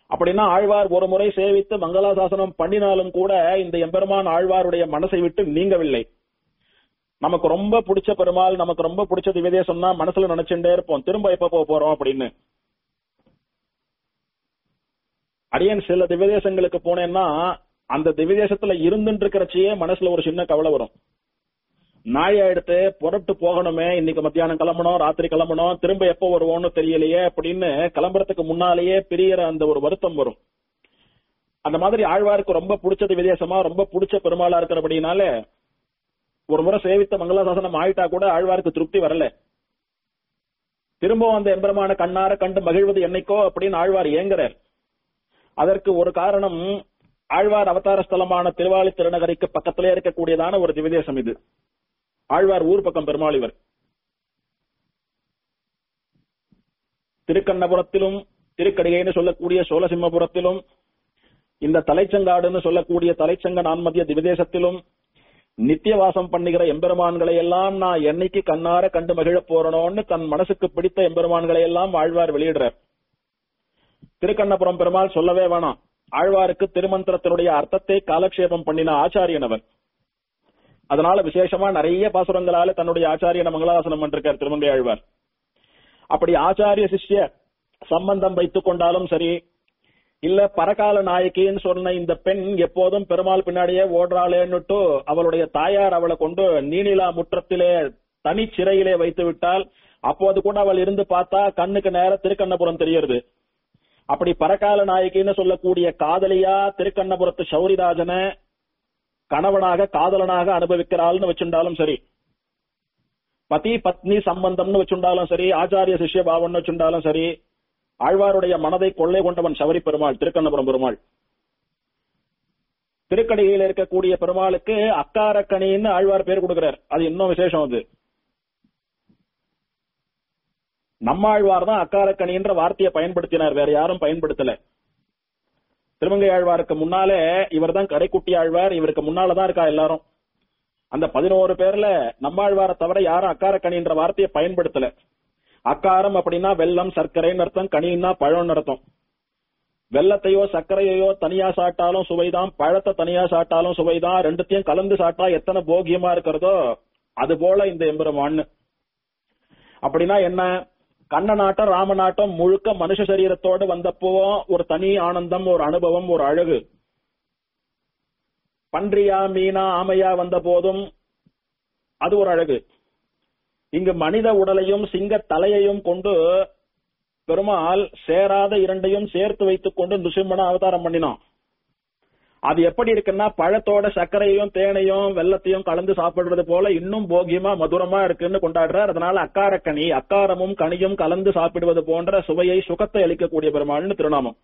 அப்படின்னா ஆழ்வார் ஒரு முறை சேவித்து மங்களாசாசனம் பண்ணினாலும் கூட இந்த எம்பெருமான் ஆழ்வாருடைய மனசை விட்டு நீங்கவில்லை நமக்கு ரொம்ப பிடிச்ச பெருமாள் நமக்கு ரொம்ப பிடிச்ச திவ்யதேசம்னா மனசுல நினைச்சுட்டே இருப்போம் திரும்ப எப்ப போக போறோம் அப்படின்னு அடியன் சில திவ்யதேசங்களுக்கு போனேன்னா அந்த திவ்யதேசத்துல இருந்துட்டு இருக்கிறச்சியே மனசுல ஒரு சின்ன கவலை வரும் நாயை எடுத்து புறப்பட்டு போகணுமே இன்னைக்கு மத்தியானம் கிளம்பணும் ராத்திரி கிளம்பணும் திரும்ப எப்போ வருவோம்னு தெரியலையே அப்படின்னு கிளம்புறதுக்கு முன்னாலேயே பிரியற அந்த ஒரு வருத்தம் வரும் அந்த மாதிரி ஆழ்வாருக்கு ரொம்ப பிடிச்சது விதேசமா ரொம்ப பிடிச்ச பெருமாளா இருக்கிறபடினால ஒரு முறை சேவித்த மங்களாசாசனம் ஆயிட்டா கூட ஆழ்வாருக்கு திருப்தி வரல திரும்பவும் அந்த எம்பெருமான கண்ணார கண்டு மகிழ்வது என்னைக்கோ அப்படின்னு ஆழ்வார் ஏங்குறார் அதற்கு ஒரு காரணம் ஆழ்வார் அவதார ஸ்தலமான திருவாளி திருநகரிக்கு பக்கத்திலே இருக்கக்கூடியதான ஒரு திவிதேசம் இது ஆழ்வார் ஊர் பக்கம் பெருமாள் இவர் திருக்கண்ணபுரத்திலும் திருக்கடிகைன்னு சொல்லக்கூடிய சோழசிம்மபுரத்திலும் இந்த தலைச்சங்காடுன்னு சொல்லக்கூடிய தலைச்சங்க நான்மதிய திவிதேசத்திலும் நித்தியவாசம் பண்ணுகிற எம்பெருமான்களை எல்லாம் நான் என்னைக்கு கண்ணார கண்டு மகிழப் போறனோன்னு தன் மனசுக்கு பிடித்த எம்பெருமான்களை எல்லாம் ஆழ்வார் வெளியிடுறார் திருக்கண்ணபுரம் பெருமாள் சொல்லவே வேணாம் ஆழ்வாருக்கு திருமந்திரத்தினுடைய அர்த்தத்தை காலக்ஷேபம் பண்ணின ஆச்சாரியன் அவர் அதனால விசேஷமா நிறைய பாசுரங்களால தன்னுடைய ஆச்சாரியன மங்களாசனம் பண்ணிருக்கார் திருமங்கை ஆழ்வார் அப்படி ஆச்சாரிய சிஷ்ய சம்பந்தம் வைத்துக் கொண்டாலும் சரி இல்ல பரகால நாயகின்னு சொன்ன இந்த பெண் எப்போதும் பெருமாள் பின்னாடியே ஓடுறாளேன்னுட்டு அவளுடைய தாயார் அவளை கொண்டு நீனிலா முற்றத்திலே தனி சிறையிலே வைத்து விட்டால் அப்போது கூட அவள் இருந்து பார்த்தா கண்ணுக்கு நேர திருக்கண்ணபுரம் தெரியறது அப்படி பரகால நாயகின்னு சொல்லக்கூடிய காதலியா திருக்கண்ணபுரத்து சௌரிராஜனை கணவனாக காதலனாக அனுபவிக்கிறாள்னு வச்சுட்டாலும் சரி பதி பத்னி சம்பந்தம்னு வச்சுண்டாலும் சரி ஆச்சாரிய சிஷ்ய பாவம்னு வச்சுண்டாலும் சரி ஆழ்வாருடைய மனதை கொள்ளை கொண்டவன் சபரி பெருமாள் திருக்கண்ணபுரம் பெருமாள் திருக்கடிகையில் இருக்கக்கூடிய பெருமாளுக்கு அக்காரக்கணின்னு ஆழ்வார் பேர் கொடுக்கிறார் அது இன்னும் விசேஷம் அது நம்மாழ்வார் தான் அக்காரக்கணின்ற வார்த்தையை பயன்படுத்தினார் வேற யாரும் பயன்படுத்தல திருமங்கை ஆழ்வாருக்கு முன்னாலே இவர் தான் கடைக்குட்டி ஆழ்வார் இவருக்கு முன்னாலதான் இருக்கா எல்லாரும் அந்த பதினோரு பேர்ல நம்மாழ்வாரை தவிர யாரும் அக்காரக்கணின்ற வார்த்தையை பயன்படுத்தல அக்காரம் அப்படின்னா வெள்ளம் சர்க்கரைன்னு அர்த்தம் கனின்னா பழம்னு அர்த்தம் வெள்ளத்தையோ சர்க்கரையோ தனியா சாப்பிட்டாலும் சுவைதான் பழத்தை தனியா சாப்பிட்டாலும் சுவைதான் ரெண்டுத்தையும் கலந்து சாப்பிட்டா எத்தனை போகியமா இருக்கிறதோ அது போல இந்த எம்பெருமான்னு அப்படின்னா என்ன கண்ணநாட்டம் ராமநாட்டம் முழுக்க மனுஷ சரீரத்தோடு வந்தப்போ ஒரு தனி ஆனந்தம் ஒரு அனுபவம் ஒரு அழகு பன்றியா மீனா ஆமையா வந்த போதும் அது ஒரு அழகு இங்கு மனித உடலையும் சிங்க தலையையும் கொண்டு பெருமாள் சேராத இரண்டையும் சேர்த்து வைத்துக் கொண்டு நிருசிம்மன அவதாரம் பண்ணினான் அது எப்படி இருக்குன்னா பழத்தோட சர்க்கரையும் தேனையும் வெள்ளத்தையும் கலந்து சாப்பிடுறது போல இன்னும் போகியமா மதுரமா இருக்குன்னு கொண்டாடுறார் அதனால அக்காரக்கனி அக்காரமும் கனியும் கலந்து சாப்பிடுவது போன்ற சுவையை சுகத்தை அளிக்கக்கூடிய பெருமாள்னு திருநாமம்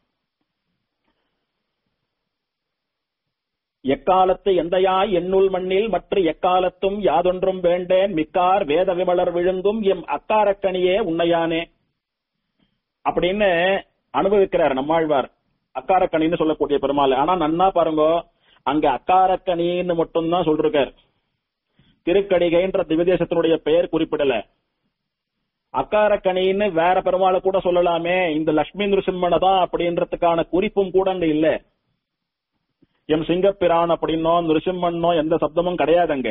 எக்காலத்து எந்தையாய் எண்ணுள் மண்ணில் மற்ற எக்காலத்தும் யாதொன்றும் வேண்டேன் மிக்கார் வேத விமலர் விழுங்கும் எம் அக்காரக்கனியே உன்னையானே அப்படின்னு அனுபவிக்கிறார் நம்மாழ்வார் அக்காரக்கணின்னு சொல்லக்கூடிய பெருமாள் ஆனா நன்னா பாருங்க அங்க அக்காரக்கணின்னு மட்டும்தான் சொல்றார் திருக்கடிகைன்ற திவ்யதேசத்தினுடைய பெயர் குறிப்பிடல அக்காரக்கணின்னு வேற பெருமாளை கூட சொல்லலாமே இந்த லட்சுமி நிருசிம்மனை தான் அப்படின்றதுக்கான குறிப்பும் கூட அங்க இல்ல எம் சிங்கப்பிரான் அப்படின்னோ நிருசிம்மன்னோ எந்த சப்தமும் கிடையாது அங்க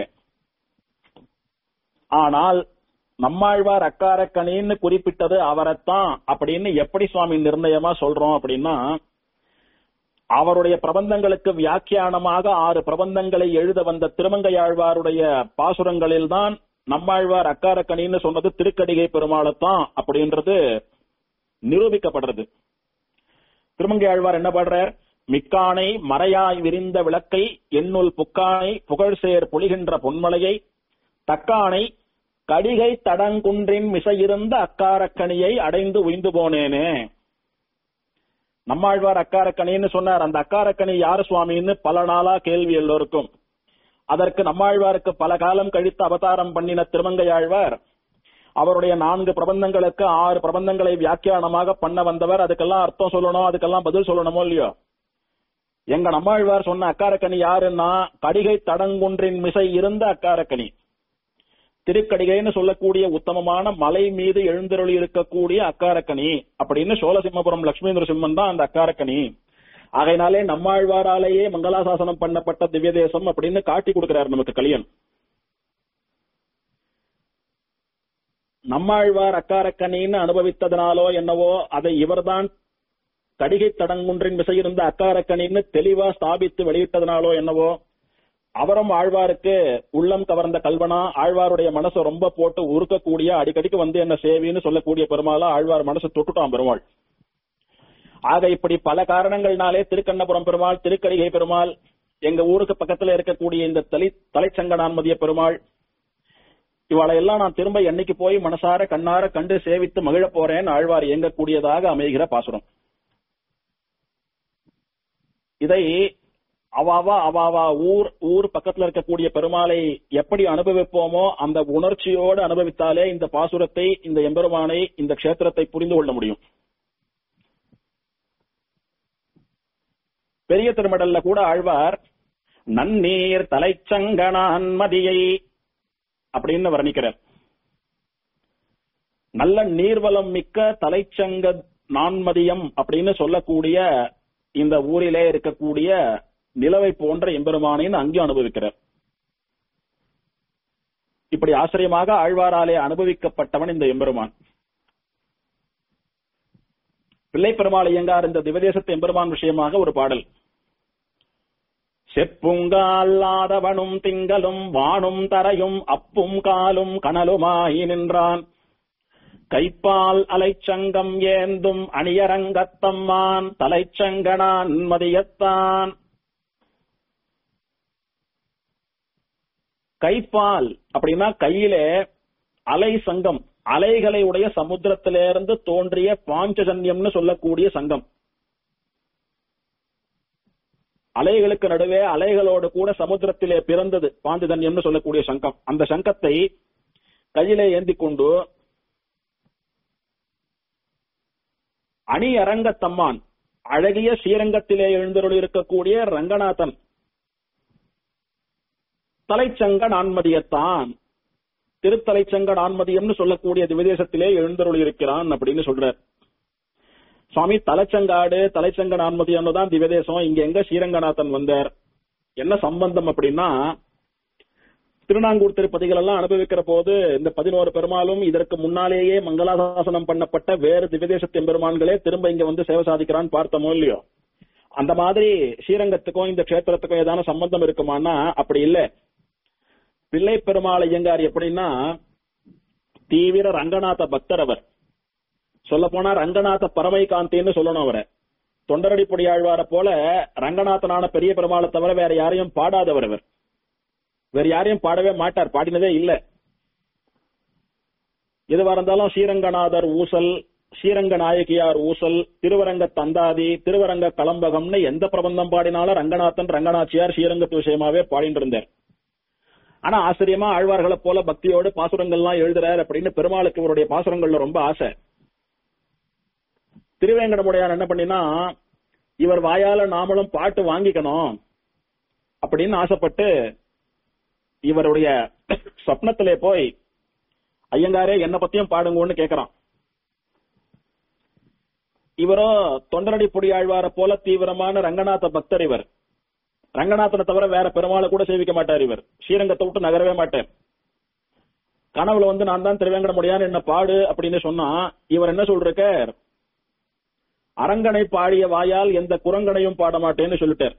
ஆனால் நம்மாழ்வார் அக்காரக்கணின்னு குறிப்பிட்டது அவரைத்தான் அப்படின்னு எப்படி சுவாமி நிர்ணயமா சொல்றோம் அப்படின்னா அவருடைய பிரபந்தங்களுக்கு வியாக்கியானமாக ஆறு பிரபந்தங்களை எழுத வந்த திருமங்கையாழ்வாருடைய பாசுரங்களில் தான் நம்மாழ்வார் அக்காரக்கணின்னு சொன்னது திருக்கடிகை பெருமாளைத்தான் அப்படின்றது நிரூபிக்கப்படுறது திருமங்கை ஆழ்வார் என்ன பாடுறார் மிக்கானை மறையாய் விரிந்த விளக்கை எண்ணுள் புக்கானை புகழ்சேர் பொழிகின்ற பொன்மலையை தக்கானை கடிகை தடங்குன்றின் மிசையிருந்த அக்காரக்கணியை அடைந்து உய்ந்து போனேனே நம்மாழ்வார் அக்காரக்கணின்னு சொன்னார் அந்த அக்காரக்கணி யாரு சுவாமின்னு பல நாளா கேள்வி எல்லோருக்கும் அதற்கு நம்மாழ்வாருக்கு பல காலம் கழித்து அவதாரம் பண்ணின திருமங்கையாழ்வார் அவருடைய நான்கு பிரபந்தங்களுக்கு ஆறு பிரபந்தங்களை வியாக்கியானமாக பண்ண வந்தவர் அதுக்கெல்லாம் அர்த்தம் சொல்லணும் அதுக்கெல்லாம் பதில் சொல்லணுமோ இல்லையோ எங்க நம்மாழ்வார் சொன்ன அக்காரக்கணி யாருன்னா கடிகை தடங்குன்றின் மிசை இருந்த அக்காரக்கணி திருக்கடிகைன்னு சொல்லக்கூடிய உத்தமமான மலை மீது எழுந்தருளி இருக்கக்கூடிய அக்காரக்கனி அப்படின்னு சோழசிம்மபுரம் லட்சுமி நரசிம்மன் தான் அந்த அக்காரக்கனி ஆகையினாலே நம்மாழ்வாராலேயே மங்களாசாசனம் பண்ணப்பட்ட திவ்ய தேசம் அப்படின்னு காட்டி கொடுக்கிறார் நமக்கு கலியன் நம்மாழ்வார் அக்காரக்கனின்னு அனுபவித்ததனாலோ என்னவோ அதை இவர்தான் கடிகை தடங்குன்றின் விசையிருந்த அக்காரக்கனின்னு தெளிவா ஸ்தாபித்து வெளியிட்டதனாலோ என்னவோ அவரும் ஆழ்வாருக்கு உள்ளம் கவர்ந்த கல்வனா ஆழ்வாருடைய மனசை ரொம்ப போட்டு உருக்கக்கூடிய அடிக்கடிக்கு வந்து என்ன சேவின்னு சொல்லக்கூடிய பெருமாளா ஆழ்வார் மனசை தொட்டுட்டான் பெருமாள் ஆக இப்படி பல காரணங்கள்னாலே திருக்கண்ணபுரம் பெருமாள் திருக்கடிகை பெருமாள் எங்க ஊருக்கு பக்கத்துல இருக்கக்கூடிய இந்த தலை தலைச்சங்கனான்மதிய பெருமாள் இவளை எல்லாம் நான் திரும்ப என்னைக்கு போய் மனசார கண்ணார கண்டு சேவித்து மகிழ போறேன் ஆழ்வார் இயங்கக்கூடியதாக அமைகிற பாசுரம் இதை அவாவா அவாவா ஊர் ஊர் பக்கத்துல இருக்கக்கூடிய பெருமாளை எப்படி அனுபவிப்போமோ அந்த உணர்ச்சியோடு அனுபவித்தாலே இந்த பாசுரத்தை இந்த எம்பெருமானை இந்த க்ஷேத்திரத்தை புரிந்து கொள்ள முடியும் பெரிய திருமடல்ல கூட ஆழ்வார் நன்னீர் தலைச்சங்கனான் மதியை அப்படின்னு வர்ணிக்கிறார் நல்ல நீர்வளம் மிக்க தலைச்சங்க நான்மதியம் அப்படின்னு சொல்லக்கூடிய இந்த ஊரிலே இருக்கக்கூடிய நிலவை போன்ற எம்பெருமானின் அங்கே அனுபவிக்கிறார் இப்படி ஆச்சரியமாக ஆழ்வாராலே அனுபவிக்கப்பட்டவன் இந்த எம்பெருமான் பிள்ளை பெருமாள் ஐயங்கார் இந்த திவதேசத்து எம்பெருமான் விஷயமாக ஒரு பாடல் செப்புங்கால்லாதவனும் திங்களும் வானும் தரையும் அப்பும் காலும் கனலுமாயி நின்றான் கைப்பால் அலைச்சங்கம் ஏந்தும் அணியரங்கத்தம்மான் தலைச்சங்கனான் மதியத்தான் கைப்பால் அப்படின்னா கையிலே அலை சங்கம் அலைகளை உடைய சமுத்திரத்திலிருந்து தோன்றிய பாஞ்சஜன்யம்னு சொல்லக்கூடிய சங்கம் அலைகளுக்கு நடுவே அலைகளோடு கூட சமுத்திரத்திலே பிறந்தது பாஞ்சஜன்யம்னு சொல்லக்கூடிய சங்கம் அந்த சங்கத்தை கையிலே ஏந்தி கொண்டு அணி அரங்கத்தம்மான் அழகிய ஸ்ரீரங்கத்திலே எழுந்தருள் இருக்கக்கூடிய ரங்கநாதன் தலைச்சங்க நான்மதியத்தான் திருத்தலைச்சங்க நான்மதியம்னு சொல்லக்கூடிய திவிதேசத்திலே எழுந்தருள் இருக்கிறான் அப்படின்னு சொல்றார் சுவாமி தலைச்சங்காடு தலைச்சங்க நான்மதியம்னு தான் திவதேசம் இங்க எங்க ஸ்ரீரங்கநாதன் வந்தார் என்ன சம்பந்தம் அப்படின்னா திருநாங்கூர் திருப்பதிகள் எல்லாம் அனுபவிக்கிற போது இந்த பதினோரு பெருமாளும் இதற்கு முன்னாலேயே மங்களாசாசனம் பண்ணப்பட்ட வேறு திவ்யதேச பெருமான்களே திரும்ப இங்க வந்து சேவை சாதிக்கிறான்னு பார்த்தோமோ இல்லையோ அந்த மாதிரி ஸ்ரீரங்கத்துக்கும் இந்த கஷேத்திரத்துக்கும் ஏதான சம்பந்தம் இருக்குமானா அப்படி இல்ல பிள்ளை பெருமாள் ஐயங்கார் எப்படின்னா தீவிர ரங்கநாத பக்தர் அவர் சொல்ல போனா ரங்கநாத பரமை காந்தின்னு சொல்லணும் அவரை தொண்டரடி பொடியாழ்வார போல ரங்கநாதனான பெரிய பெருமாளை தவிர வேற யாரையும் பாடாதவர் அவர் வேற யாரையும் பாடவே மாட்டார் பாடினதே இல்ல எதுவா இருந்தாலும் ஸ்ரீரங்கநாதர் ஊசல் ஸ்ரீரங்க நாயகியார் ஊசல் திருவரங்க தந்தாதி திருவரங்க கலம்பகம்னு எந்த பிரபந்தம் பாடினாலும் ரங்கநாதன் ரங்கநாச்சியார் ஸ்ரீரங்கத்து விஷயமாவே பாடிட்டு இருந்தார் ஆனா ஆச்சரியமா ஆழ்வார்களை போல பக்தியோடு பாசுரங்கள்லாம் எழுதுறார் அப்படின்னு பெருமாளுக்கு இவருடைய பாசுரங்கள்ல ரொம்ப ஆசை திருவேங்கடமுடையார் என்ன பண்ணினா இவர் வாயால நாமளும் பாட்டு வாங்கிக்கணும் அப்படின்னு ஆசைப்பட்டு இவருடைய சொப்னத்திலே போய் ஐயங்காரே என்ன பத்தியும் பாடுங்கன்னு கேக்குறான் இவரோ தொண்டரடி பொடியாழ்வார போல தீவிரமான ரங்கநாத பக்தர் இவர் ரங்கநாதனை தவிர வேற பெருமாளை கூட சேவிக்க மாட்டார் இவர் ஸ்ரீரங்கத்தை விட்டு நகரவே மாட்டார் கனவுல வந்து நான் தான் திருவேங்கடமுடியான் என்ன பாடு அப்படின்னு சொன்னா இவர் என்ன சொல்றார் அரங்கனை பாடிய வாயால் எந்த குரங்கனையும் பாட மாட்டேன்னு சொல்லிட்டார்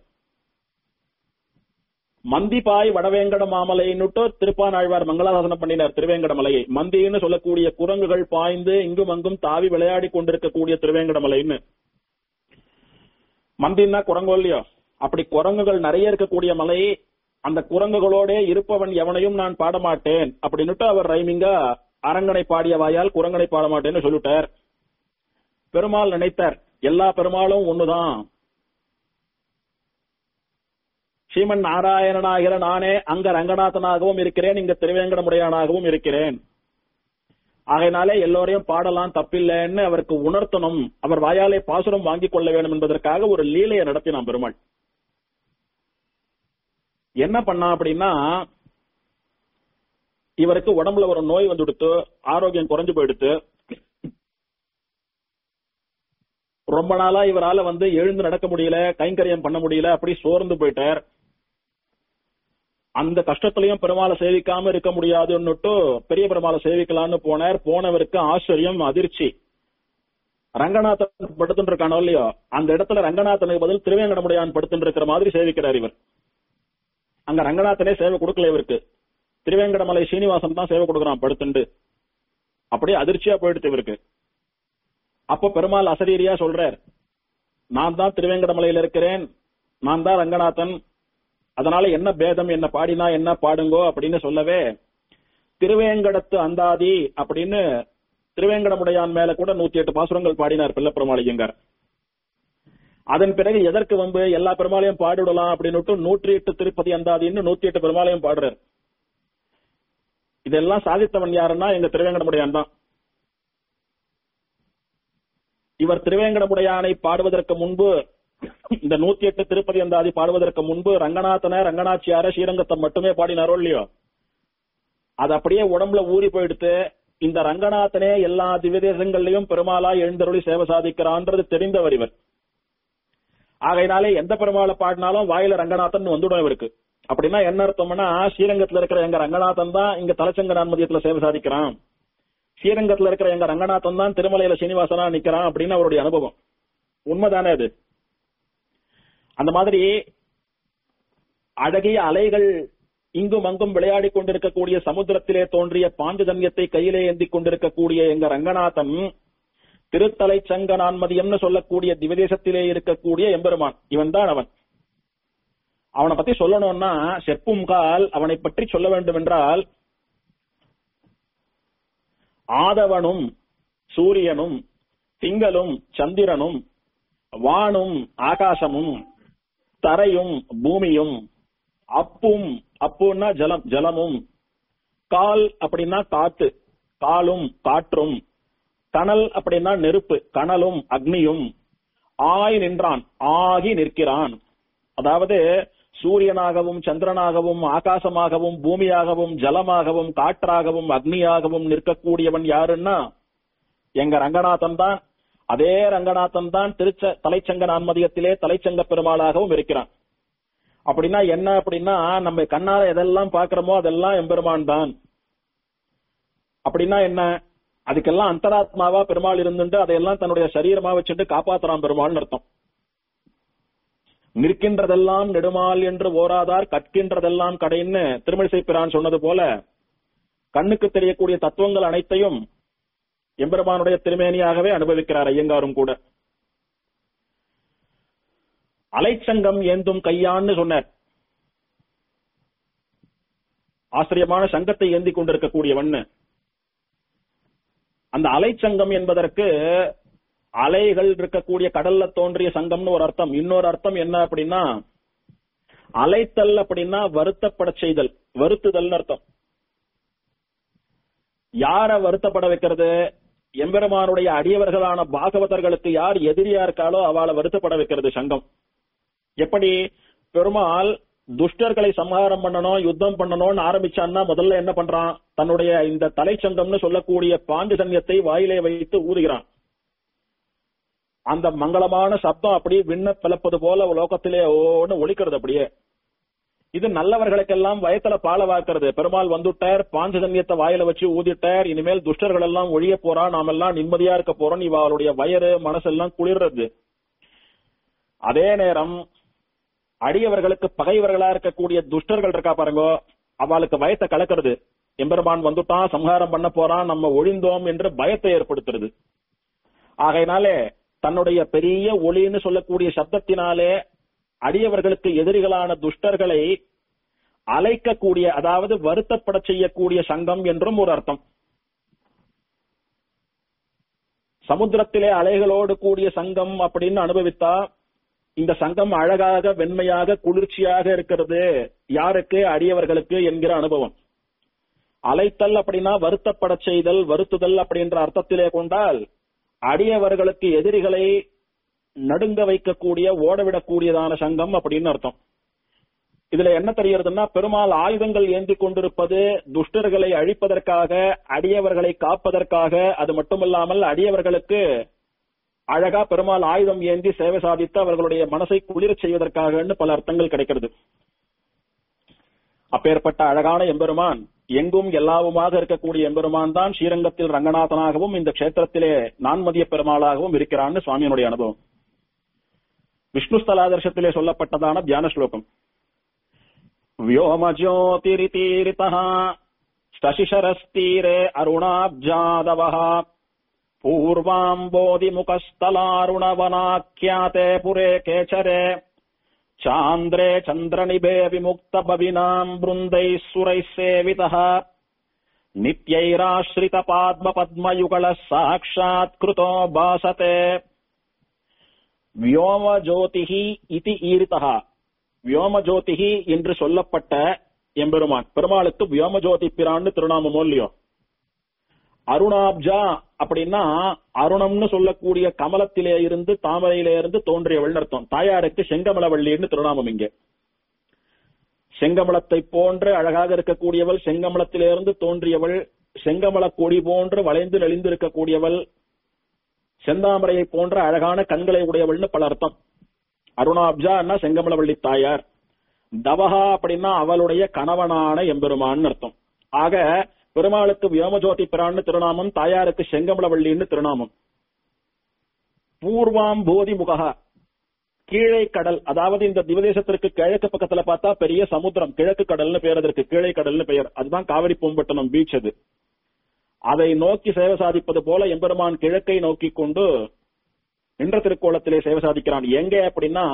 மந்திபாய் வடவேங்கட மாமலைன்னுட்டு திருப்பானாழ்வார் மங்களாசாசனம் பண்ணினார் திருவேங்கட மலையை மந்தின்னு சொல்லக்கூடிய குரங்குகள் பாய்ந்து இங்கும் அங்கும் தாவி விளையாடி கொண்டிருக்கக்கூடிய திருவேங்கட மலைன்னு மந்தின்னா குரங்கோ இல்லையோ அப்படி குரங்குகள் நிறைய இருக்கக்கூடிய மலை அந்த குரங்குகளோட இருப்பவன் எவனையும் நான் பாட மாட்டேன் அப்படின்னுட்டு அவர் ரைமிங்கா அரங்கனை பாடிய வாயால் குரங்கனை பாட மாட்டேன்னு சொல்லிட்டார் பெருமாள் நினைத்தார் எல்லா பெருமாளும் ஒண்ணுதான் ஸ்ரீமன் நாராயணனாகிற நானே அங்க ரங்கநாதனாகவும் இருக்கிறேன் இங்க திருவேங்கடமுடையானாகவும் இருக்கிறேன் ஆகையினாலே எல்லோரையும் பாடலாம் தப்பில்லைன்னு அவருக்கு உணர்த்தணும் அவர் வாயாலே பாசுரம் வாங்கிக் கொள்ள வேண்டும் என்பதற்காக ஒரு லீலையை நடத்தினான் பெருமாள் என்ன பண்ணா அப்படின்னா இவருக்கு உடம்புல ஒரு நோய் வந்துடுத்து ஆரோக்கியம் குறைஞ்சு போயிடுத்து ரொம்ப நாளா இவரால வந்து எழுந்து நடக்க முடியல கைங்கரியம் பண்ண முடியல அப்படி சோர்ந்து போயிட்டார் அந்த கஷ்டத்திலையும் பெருமாளை சேவிக்காம இருக்க முடியாதுன்னுட்டு பெரிய பெருமாளை சேவிக்கலாம்னு போனார் போனவருக்கு ஆச்சரியம் அதிர்ச்சி ரங்கநாதன் படுத்துட்டு இருக்கானோ இல்லையோ அந்த இடத்துல ரங்கநாதனுக்கு பதில் திருவேங்கடமுடையான் படுத்துட்டு இருக்கிற மாதிரி சேவிக்கிறார் இவர் அங்க ரங்கநாதனே சேவை கொடுக்கல இவருக்கு திருவேங்கடமலை சீனிவாசன் தான் சேவை கொடுக்கறான் படுத்துண்டு அப்படியே அதிர்ச்சியா போயிடுது இவருக்கு அப்போ பெருமாள் அசரீரியா சொல்றார் நான் தான் திருவேங்கடமலையில இருக்கிறேன் நான் தான் ரங்கநாதன் அதனால என்ன பேதம் என்ன பாடினா என்ன பாடுங்கோ அப்படின்னு சொல்லவே திருவேங்கடத்து அந்தாதி அப்படின்னு திருவேங்கடமுடையான் மேல கூட நூத்தி எட்டு பாசுரங்கள் பாடினார் பிள்ளை பெருமாளியங்கர் அதன் பிறகு எதற்கு வம்பு எல்லா பெருமாளையும் பாடிவிடலாம் அப்படின்னு நூற்றி எட்டு திருப்பதி அந்தாதின்னு நூத்தி எட்டு பெருமாளையும் பாடுறார் இதெல்லாம் சாதித்தவன் யாருன்னா எங்க திருவேங்கடமுடையான் தான் இவர் திருவேங்கடமுடையானை பாடுவதற்கு முன்பு இந்த நூத்தி எட்டு திருப்பதி அந்தாதி பாடுவதற்கு முன்பு ரங்கநாதன ரங்கநாச்சியார ஸ்ரீரங்கத்தை மட்டுமே பாடினாரோ இல்லையோ அது அப்படியே உடம்புல ஊறி போயிடுத்து இந்த ரங்கநாதனே எல்லா திவ்யதேசங்கள்லயும் பெருமாளா எழுந்தருளி சேவை சாதிக்கிறான்றது தெரிந்தவர் இவர் ஆகையினாலே எந்த பெருமாளை பாடினாலும் வாயில ரங்கநாதன் வந்துடும் இவருக்கு அப்படின்னா என்ன அர்த்தம்னா ஸ்ரீரங்கத்துல இருக்கிற எங்க ரங்கநாதன் தான் இங்க தலைச்சங்க நான்மதியத்துல சேவை சாதிக்கிறான் ஸ்ரீரங்கத்துல இருக்கிற எங்க ரங்கநாதன் தான் திருமலையில சீனிவாசனா நிக்கிறான் அப்படின்னு அவருடைய அனுபவம் உண்மைதானே அது அந்த மாதிரி அழகிய அலைகள் இங்கும் அங்கும் விளையாடி கொண்டிருக்கக்கூடிய சமுத்திரத்திலே தோன்றிய பாஞ்சஜன்யத்தை கையிலே ஏந்தி கொண்டிருக்கக்கூடிய எங்க ரங்கநாதன் திருத்தலை சங்க நான்மதியம்னு சொல்லக்கூடிய திவதேசத்திலே இருக்கக்கூடிய எம்பெருமான் இவன் தான் அவன் அவனை பத்தி சொல்லணும்னா செப்பும் கால் அவனை பற்றி சொல்ல வேண்டும் என்றால் ஆதவனும் சூரியனும் திங்களும் சந்திரனும் வானும் ஆகாசமும் தரையும் பூமியும் அப்பும் அப்புன்னா ஜலம் ஜலமும் கால் அப்படின்னா காத்து காலும் காற்றும் கனல் அப்படின்னா நெருப்பு கனலும் அக்னியும் ஆய் நின்றான் ஆகி நிற்கிறான் அதாவது சூரியனாகவும் சந்திரனாகவும் ஆகாசமாகவும் பூமியாகவும் ஜலமாகவும் காற்றாகவும் அக்னியாகவும் நிற்கக்கூடியவன் யாருன்னா எங்க ரங்கநாதன் தான் அதே ரங்கநாதன் தான் திருச்ச தலைச்சங்க நான்மதியத்திலே தலைச்சங்க பெருமாளாகவும் இருக்கிறான் அப்படின்னா என்ன அப்படின்னா நம்ம கண்ணால எதெல்லாம் பாக்குறோமோ அதெல்லாம் எம்பெருமான் தான் அப்படின்னா என்ன அதுக்கெல்லாம் அந்தராத்மாவா பெருமாள் இருந்துட்டு அதையெல்லாம் தன்னுடைய சரீரமா வச்சுட்டு காப்பாத்துறான் பெருமாள்னு அர்த்தம் நிற்கின்றதெல்லாம் நெடுமால் என்று ஓராதார் கற்கின்றதெல்லாம் கடைன்னு திருமணிசை பிரான் சொன்னது போல கண்ணுக்கு தெரியக்கூடிய தத்துவங்கள் அனைத்தையும் எம்பெருமானுடைய திருமேனியாகவே அனுபவிக்கிறார் ஐயங்காரும் கூட அலைச்சங்கம் ஏந்தும் கையான்னு சொன்னார் ஆச்சரியமான சங்கத்தை ஏந்தி கொண்டிருக்கக்கூடியவன் அந்த அலைச்சங்கம் என்பதற்கு அலைகள் இருக்கக்கூடிய கடல்ல தோன்றிய சங்கம்னு ஒரு அர்த்தம் இன்னொரு அர்த்தம் என்ன அப்படின்னா அலைத்தல் அப்படின்னா வருத்தப்பட செய்தல் வருத்துதல் அர்த்தம் யார வருத்தப்பட வைக்கிறது எம்பெருமானுடைய அடியவர்களான பாகவதர்களுக்கு யார் எதிரியா இருக்காளோ அவளை வருத்தப்பட வைக்கிறது சங்கம் எப்படி பெருமாள் துஷ்டர்களை சம்ஹாரம் பண்ணணும் யுத்தம் பண்ணணும்னு ஆரம்பிச்சான்னா முதல்ல என்ன பண்றான் தன்னுடைய இந்த தலைச்சங்கம்னு சொல்லக்கூடிய பாஞ்சஜன்யத்தை வாயிலே வைத்து ஊதுகிறான் அந்த மங்களமான சப்தம் அப்படியே விண்ண பிளப்பது போல லோகத்திலே ஓன்னு ஒழிக்கிறது அப்படியே இது நல்லவர்களுக்கெல்லாம் வயத்துல பால வாக்குறது பெருமாள் வந்துட்டார் பாஞ்சஜன்யத்தை வாயில வச்சு ஊதிட்டார் இனிமேல் துஷ்டர்கள் எல்லாம் ஒழிய போறா நாம எல்லாம் நிம்மதியா இருக்க போறோம் இவளுடைய வயறு மனசெல்லாம் குளிர்றது அதே நேரம் அடியவர்களுக்கு பகைவர்களா இருக்கக்கூடிய துஷ்டர்கள் இருக்கா பாருங்க அவளுக்கு பயத்தை கலக்கிறது எம்பெருமான் வந்துட்டான் சம்ஹாரம் பண்ண போறான் நம்ம ஒழிந்தோம் என்று பயத்தை ஏற்படுத்துறது ஆகையினாலே தன்னுடைய பெரிய ஒளின்னு சொல்லக்கூடிய சப்தத்தினாலே அடியவர்களுக்கு எதிரிகளான துஷ்டர்களை அலைக்கக்கூடிய அதாவது வருத்தப்பட செய்யக்கூடிய சங்கம் என்றும் ஒரு அர்த்தம் சமுத்திரத்திலே அலைகளோடு கூடிய சங்கம் அப்படின்னு அனுபவித்தா இந்த சங்கம் அழகாக வெண்மையாக குளிர்ச்சியாக இருக்கிறது யாருக்கு அடியவர்களுக்கு என்கிற அனுபவம் அலைத்தல் அப்படின்னா வருத்தப்பட செய்தல் வருத்துதல் அப்படின்ற அர்த்தத்திலே கொண்டால் அடியவர்களுக்கு எதிரிகளை நடுங்க வைக்கக்கூடிய ஓடவிடக்கூடியதான சங்கம் அப்படின்னு அர்த்தம் இதுல என்ன தெரியறதுன்னா பெருமாள் ஆயுதங்கள் ஏந்தி கொண்டிருப்பது துஷ்டர்களை அழிப்பதற்காக அடியவர்களை காப்பதற்காக அது மட்டுமல்லாமல் அடியவர்களுக்கு அழகா பெருமாள் ஆயுதம் ஏந்தி சேவை சாதித்து அவர்களுடைய மனசை குளிரச் செய்வதற்காகன்னு பல அர்த்தங்கள் கிடைக்கிறது அப்பேற்பட்ட அழகான எம்பெருமான் எங்கும் எல்லாவுமாக இருக்கக்கூடிய எம்பெருமான் தான் ஸ்ரீரங்கத்தில் ரங்கநாதனாகவும் இந்த க்ஷேத்திரத்திலே நான்மதிய பெருமாளாகவும் இருக்கிறான்னு சுவாமியினுடைய அனுபவம் விஷ்ணு ஸ்தலாதர்ஷத்திலே சொல்லப்பட்டதான தியான ஸ்லோகம் व्योमज्योतिरितीरितः शशिशरस्तीरे अरुणाब्जादवः पूर्वाम्बोधिमुखस्थलारुणवनाख्याते पुरे केचरे चान्द्रे चन्द्रनिभे विमुक्तभविनाम् बृन्दैः सुरैः सेवितः नित्यैराश्रितपाद्मपद्मयुगलः साक्षात्कृतो भासते व्योमज्योतिः इति ईरितः வியோமஜோதிகி என்று சொல்லப்பட்ட எம்பெருமான் பெருமாளுக்கு வியோமஜோதி பிரான்னு திருநாமமோ இல்லையோ அருணாப்ஜா அப்படின்னா அருணம்னு சொல்லக்கூடிய கமலத்திலே இருந்து தாமரையிலே இருந்து தோன்றியவள் அர்த்தம் தாயாருக்கு செங்கமலவள்ளின்னு திருநாமம் இங்கே செங்கமலத்தை போன்று அழகாக இருக்கக்கூடியவள் செங்கமலத்திலிருந்து தோன்றியவள் செங்கமல கொடி போன்று வளைந்து நெளிந்து இருக்கக்கூடியவள் செந்தாமரையை போன்ற அழகான கண்களை உடையவள்னு பல அர்த்தம் அருணாப்ஜான்னா செங்கமலவள்ளி தாயார் தவஹா அப்படின்னா அவளுடைய கணவனான எம்பெருமான் அர்த்தம் ஆக பெருமாளுக்கு வியோமஜோதி பிரான்னு திருநாமம் தாயாருக்கு செங்கமலவள்ளின்னு திருநாமம் பூர்வாம் போதி முகா கீழே கடல் அதாவது இந்த திவதேசத்திற்கு கிழக்கு பக்கத்துல பார்த்தா பெரிய சமுத்திரம் கிழக்கு கடல்னு பெயர் அதற்கு கீழே கடல்னு பெயர் அதுதான் காவிரி பூம்பட்டினம் பீச் அது அதை நோக்கி சேவை சாதிப்பது போல எம்பெருமான் கிழக்கை நோக்கி கொண்டு நின்ற திருக்கோலத்திலே சேவை சாதிக்கிறான் எங்க அப்படின்னா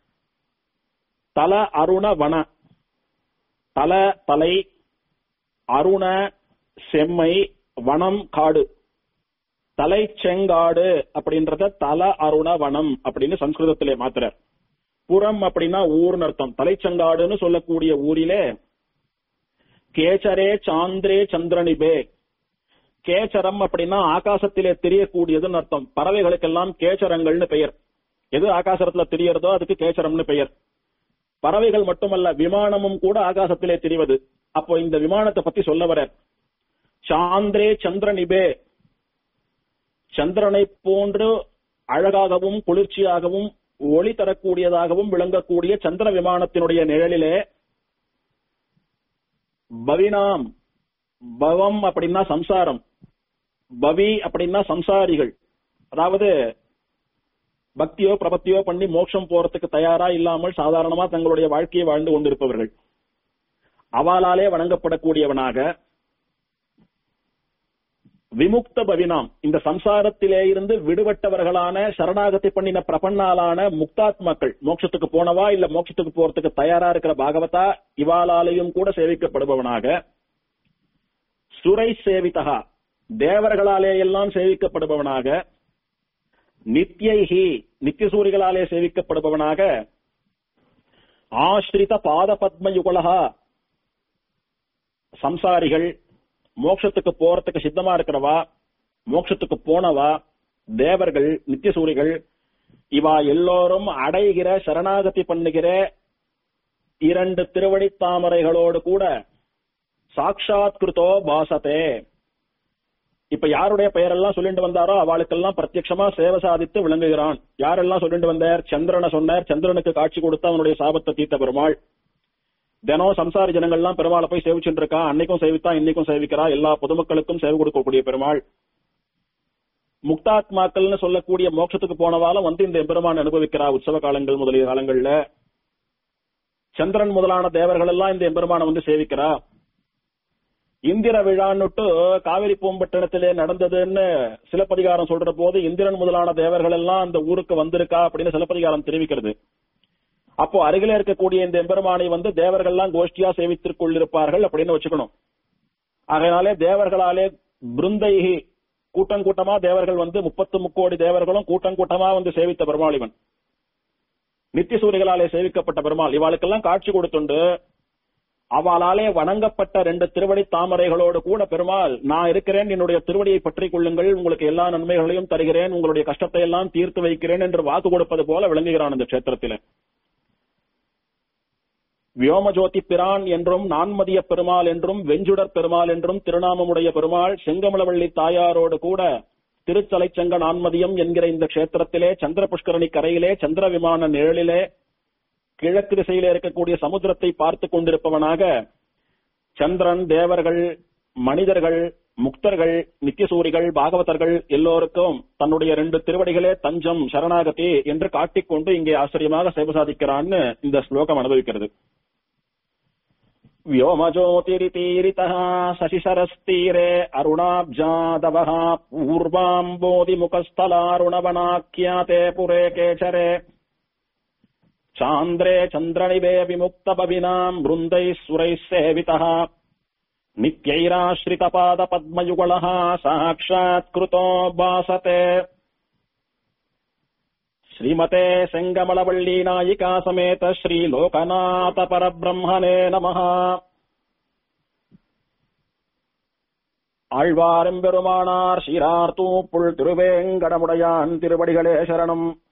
தல அருண வன தல தலை அருண செம்மை வனம் காடு தலை செங்காடு அப்படின்றத தல அருண வனம் அப்படின்னு சம்ஸ்கிருதத்திலே மாத்துறார் புறம் அப்படின்னா ஊர்னு அர்த்தம் தலைச்செங்காடுன்னு சொல்லக்கூடிய ஊரிலே கேச்சரே சாந்திரே சந்திரனிபே கேச்சரம் அப்படின்னா ஆகாசத்திலே தெரியக்கூடியதுன்னு அர்த்தம் பறவைகளுக்கெல்லாம் கேச்சரங்கள்னு பெயர் எது ஆகாசத்துல தெரியறதோ அதுக்கு கேச்சரம்னு பெயர் பறவைகள் மட்டுமல்ல விமானமும் கூட ஆகாசத்திலே தெரிவது அப்போ இந்த விமானத்தை பத்தி சொல்ல வர சாந்திரே சந்திரனிபே சந்திரனை போன்று அழகாகவும் குளிர்ச்சியாகவும் ஒளி தரக்கூடியதாகவும் விளங்கக்கூடிய சந்திர விமானத்தினுடைய நிழலிலே பவினாம் பவம் அப்படின்னா சம்சாரம் பவி அப்படின்னா சம்சாரிகள் அதாவது பக்தியோ பிரபத்தியோ பண்ணி மோட்சம் போறதுக்கு தயாரா இல்லாமல் சாதாரணமா தங்களுடைய வாழ்க்கையை வாழ்ந்து கொண்டிருப்பவர்கள் அவளாலே வணங்கப்படக்கூடியவனாக விமுக்த பவினாம் இந்த சம்சாரத்திலே இருந்து விடுபட்டவர்களான சரணாகதி பண்ணின பிரபன்னாலான முக்தாத்மாக்கள் மோட்சத்துக்கு போனவா இல்ல மோட்சத்துக்கு போறதுக்கு தயாரா இருக்கிற பாகவதா இவாளாலையும் கூட சேவிக்கப்படுபவனாக சுரை சேவிதகா தேவர்களாலே எல்லாம் சேவிக்கப்படுபவனாக நித்யைஹி நித்தியசூரிகளாலே சேவிக்கப்படுபவனாக ஆஸ்ரித பாத பத்மயுகலகா சம்சாரிகள் மோட்சத்துக்கு போறதுக்கு சித்தமா இருக்கிறவா மோட்சத்துக்கு போனவா தேவர்கள் நித்தியசூரிகள் இவா எல்லோரும் அடைகிற சரணாகதி பண்ணுகிற இரண்டு திருவடி தாமரைகளோடு கூட சாட்சாத் கிருதோ பாசத்தே இப்ப யாருடைய பெயரெல்லாம் சொல்லிட்டு வந்தாரோ அவளுக்கெல்லாம் பிரத்யட்சமா சேவை சாதித்து விளங்குகிறான் யாரெல்லாம் சொல்லிட்டு வந்தார் சந்திரனை சொன்னார் சந்திரனுக்கு காட்சி கொடுத்து அவனுடைய சாபத்தை தீர்த்த பெருமாள் தினம் சம்சாரி ஜனங்கள்லாம் பெருமாளை போய் சேவிச்சுட்டு இருக்கா அன்னைக்கும் சேவித்தா இன்னைக்கும் சேவிக்கிறா எல்லா பொதுமக்களுக்கும் சேவை கொடுக்கக்கூடிய பெருமாள் முக்தாத்மாக்கள்னு சொல்லக்கூடிய மோட்சத்துக்கு போனவாலும் வந்து இந்த எம்பெருமான் அனுபவிக்கிறா உற்சவ காலங்கள் முதலிய காலங்கள்ல சந்திரன் முதலான தேவர்கள் எல்லாம் இந்த எம்பெருமானை வந்து சேவிக்கிறா இந்திர விழான்னுட்டு காவிரி பூம்பட்டினத்திலே நடந்ததுன்னு சிலப்பதிகாரம் சொல்ற போது இந்திரன் முதலான தேவர்கள் எல்லாம் அந்த ஊருக்கு வந்திருக்கா அப்படின்னு சிலப்பதிகாரம் தெரிவிக்கிறது அப்போ அருகிலே இருக்கக்கூடிய இந்த எம்பெருமானை வந்து தேவர்கள்லாம் கோஷ்டியா சேவித்துக் கொண்டிருப்பார்கள் அப்படின்னு வச்சுக்கணும் அதனாலே தேவர்களாலே பிருந்தைகி கூட்டம் கூட்டமா தேவர்கள் வந்து முப்பத்து முக்கோடி தேவர்களும் கூட்டம் கூட்டமா வந்து சேவித்த பெருமாள் இவன் நித்தியசூரிகளாலே சேவிக்கப்பட்ட பெருமாள் இவாளுக்கெல்லாம் காட்சி கொடுத்துண்டு அவளாலே வணங்கப்பட்ட ரெண்டு திருவடி தாமரைகளோடு கூட பெருமாள் நான் இருக்கிறேன் என்னுடைய திருவடியை பற்றிக் கொள்ளுங்கள் உங்களுக்கு எல்லா நன்மைகளையும் தருகிறேன் உங்களுடைய கஷ்டத்தை எல்லாம் தீர்த்து வைக்கிறேன் என்று வாக்கு கொடுப்பது போல விளங்குகிறான் இந்த கஷேத்திரத்தில வியோமஜோதி பிரான் என்றும் நான்மதிய பெருமாள் என்றும் வெஞ்சுடர் பெருமாள் என்றும் திருநாமமுடைய பெருமாள் செங்கமலவள்ளி தாயாரோடு கூட திருச்சலைச்சங்க நான்மதியம் என்கிற இந்த க்ஷேத்திரத்திலே சந்திர புஷ்கரணி கரையிலே சந்திர விமான நிழலிலே கிழக்கு திசையிலே இருக்கக்கூடிய சமுத்திரத்தை பார்த்து கொண்டிருப்பவனாக சந்திரன் தேவர்கள் மனிதர்கள் முக்தர்கள் நித்தியசூரிகள் பாகவதர்கள் எல்லோருக்கும் தன்னுடைய ரெண்டு திருவடிகளே தஞ்சம் சரணாகதி என்று காட்டிக்கொண்டு இங்கே ஆச்சரியமாக சேவை சாதிக்கிறான்னு இந்த ஸ்லோகம் அனுபவிக்கிறது व्योमज्योतिरितीरितः शशिशरस्तीरे अरुणाब्जादवः पूर्वाम्बोधिमुखस्थलारुणवनाख्याते पुरे केचरे चान्द्रे चन्द्रनिवे विमुक्तपविनाम् वृन्दैः सुरैः सेवितः नित्यैराश्रितपादपद्मयुगलः साक्षात्कृतो भासते श्रीमते செங்கமலவள்ளீநாயிகா சமேத ஸ்ரீ லோகநாத பரபிரம்மனே நமः ஆழ்வாரெம்பெருமானார் சீரார்த்தூப்புள் திருவேங்கடமுடையான் திருவடிகளே சரணம்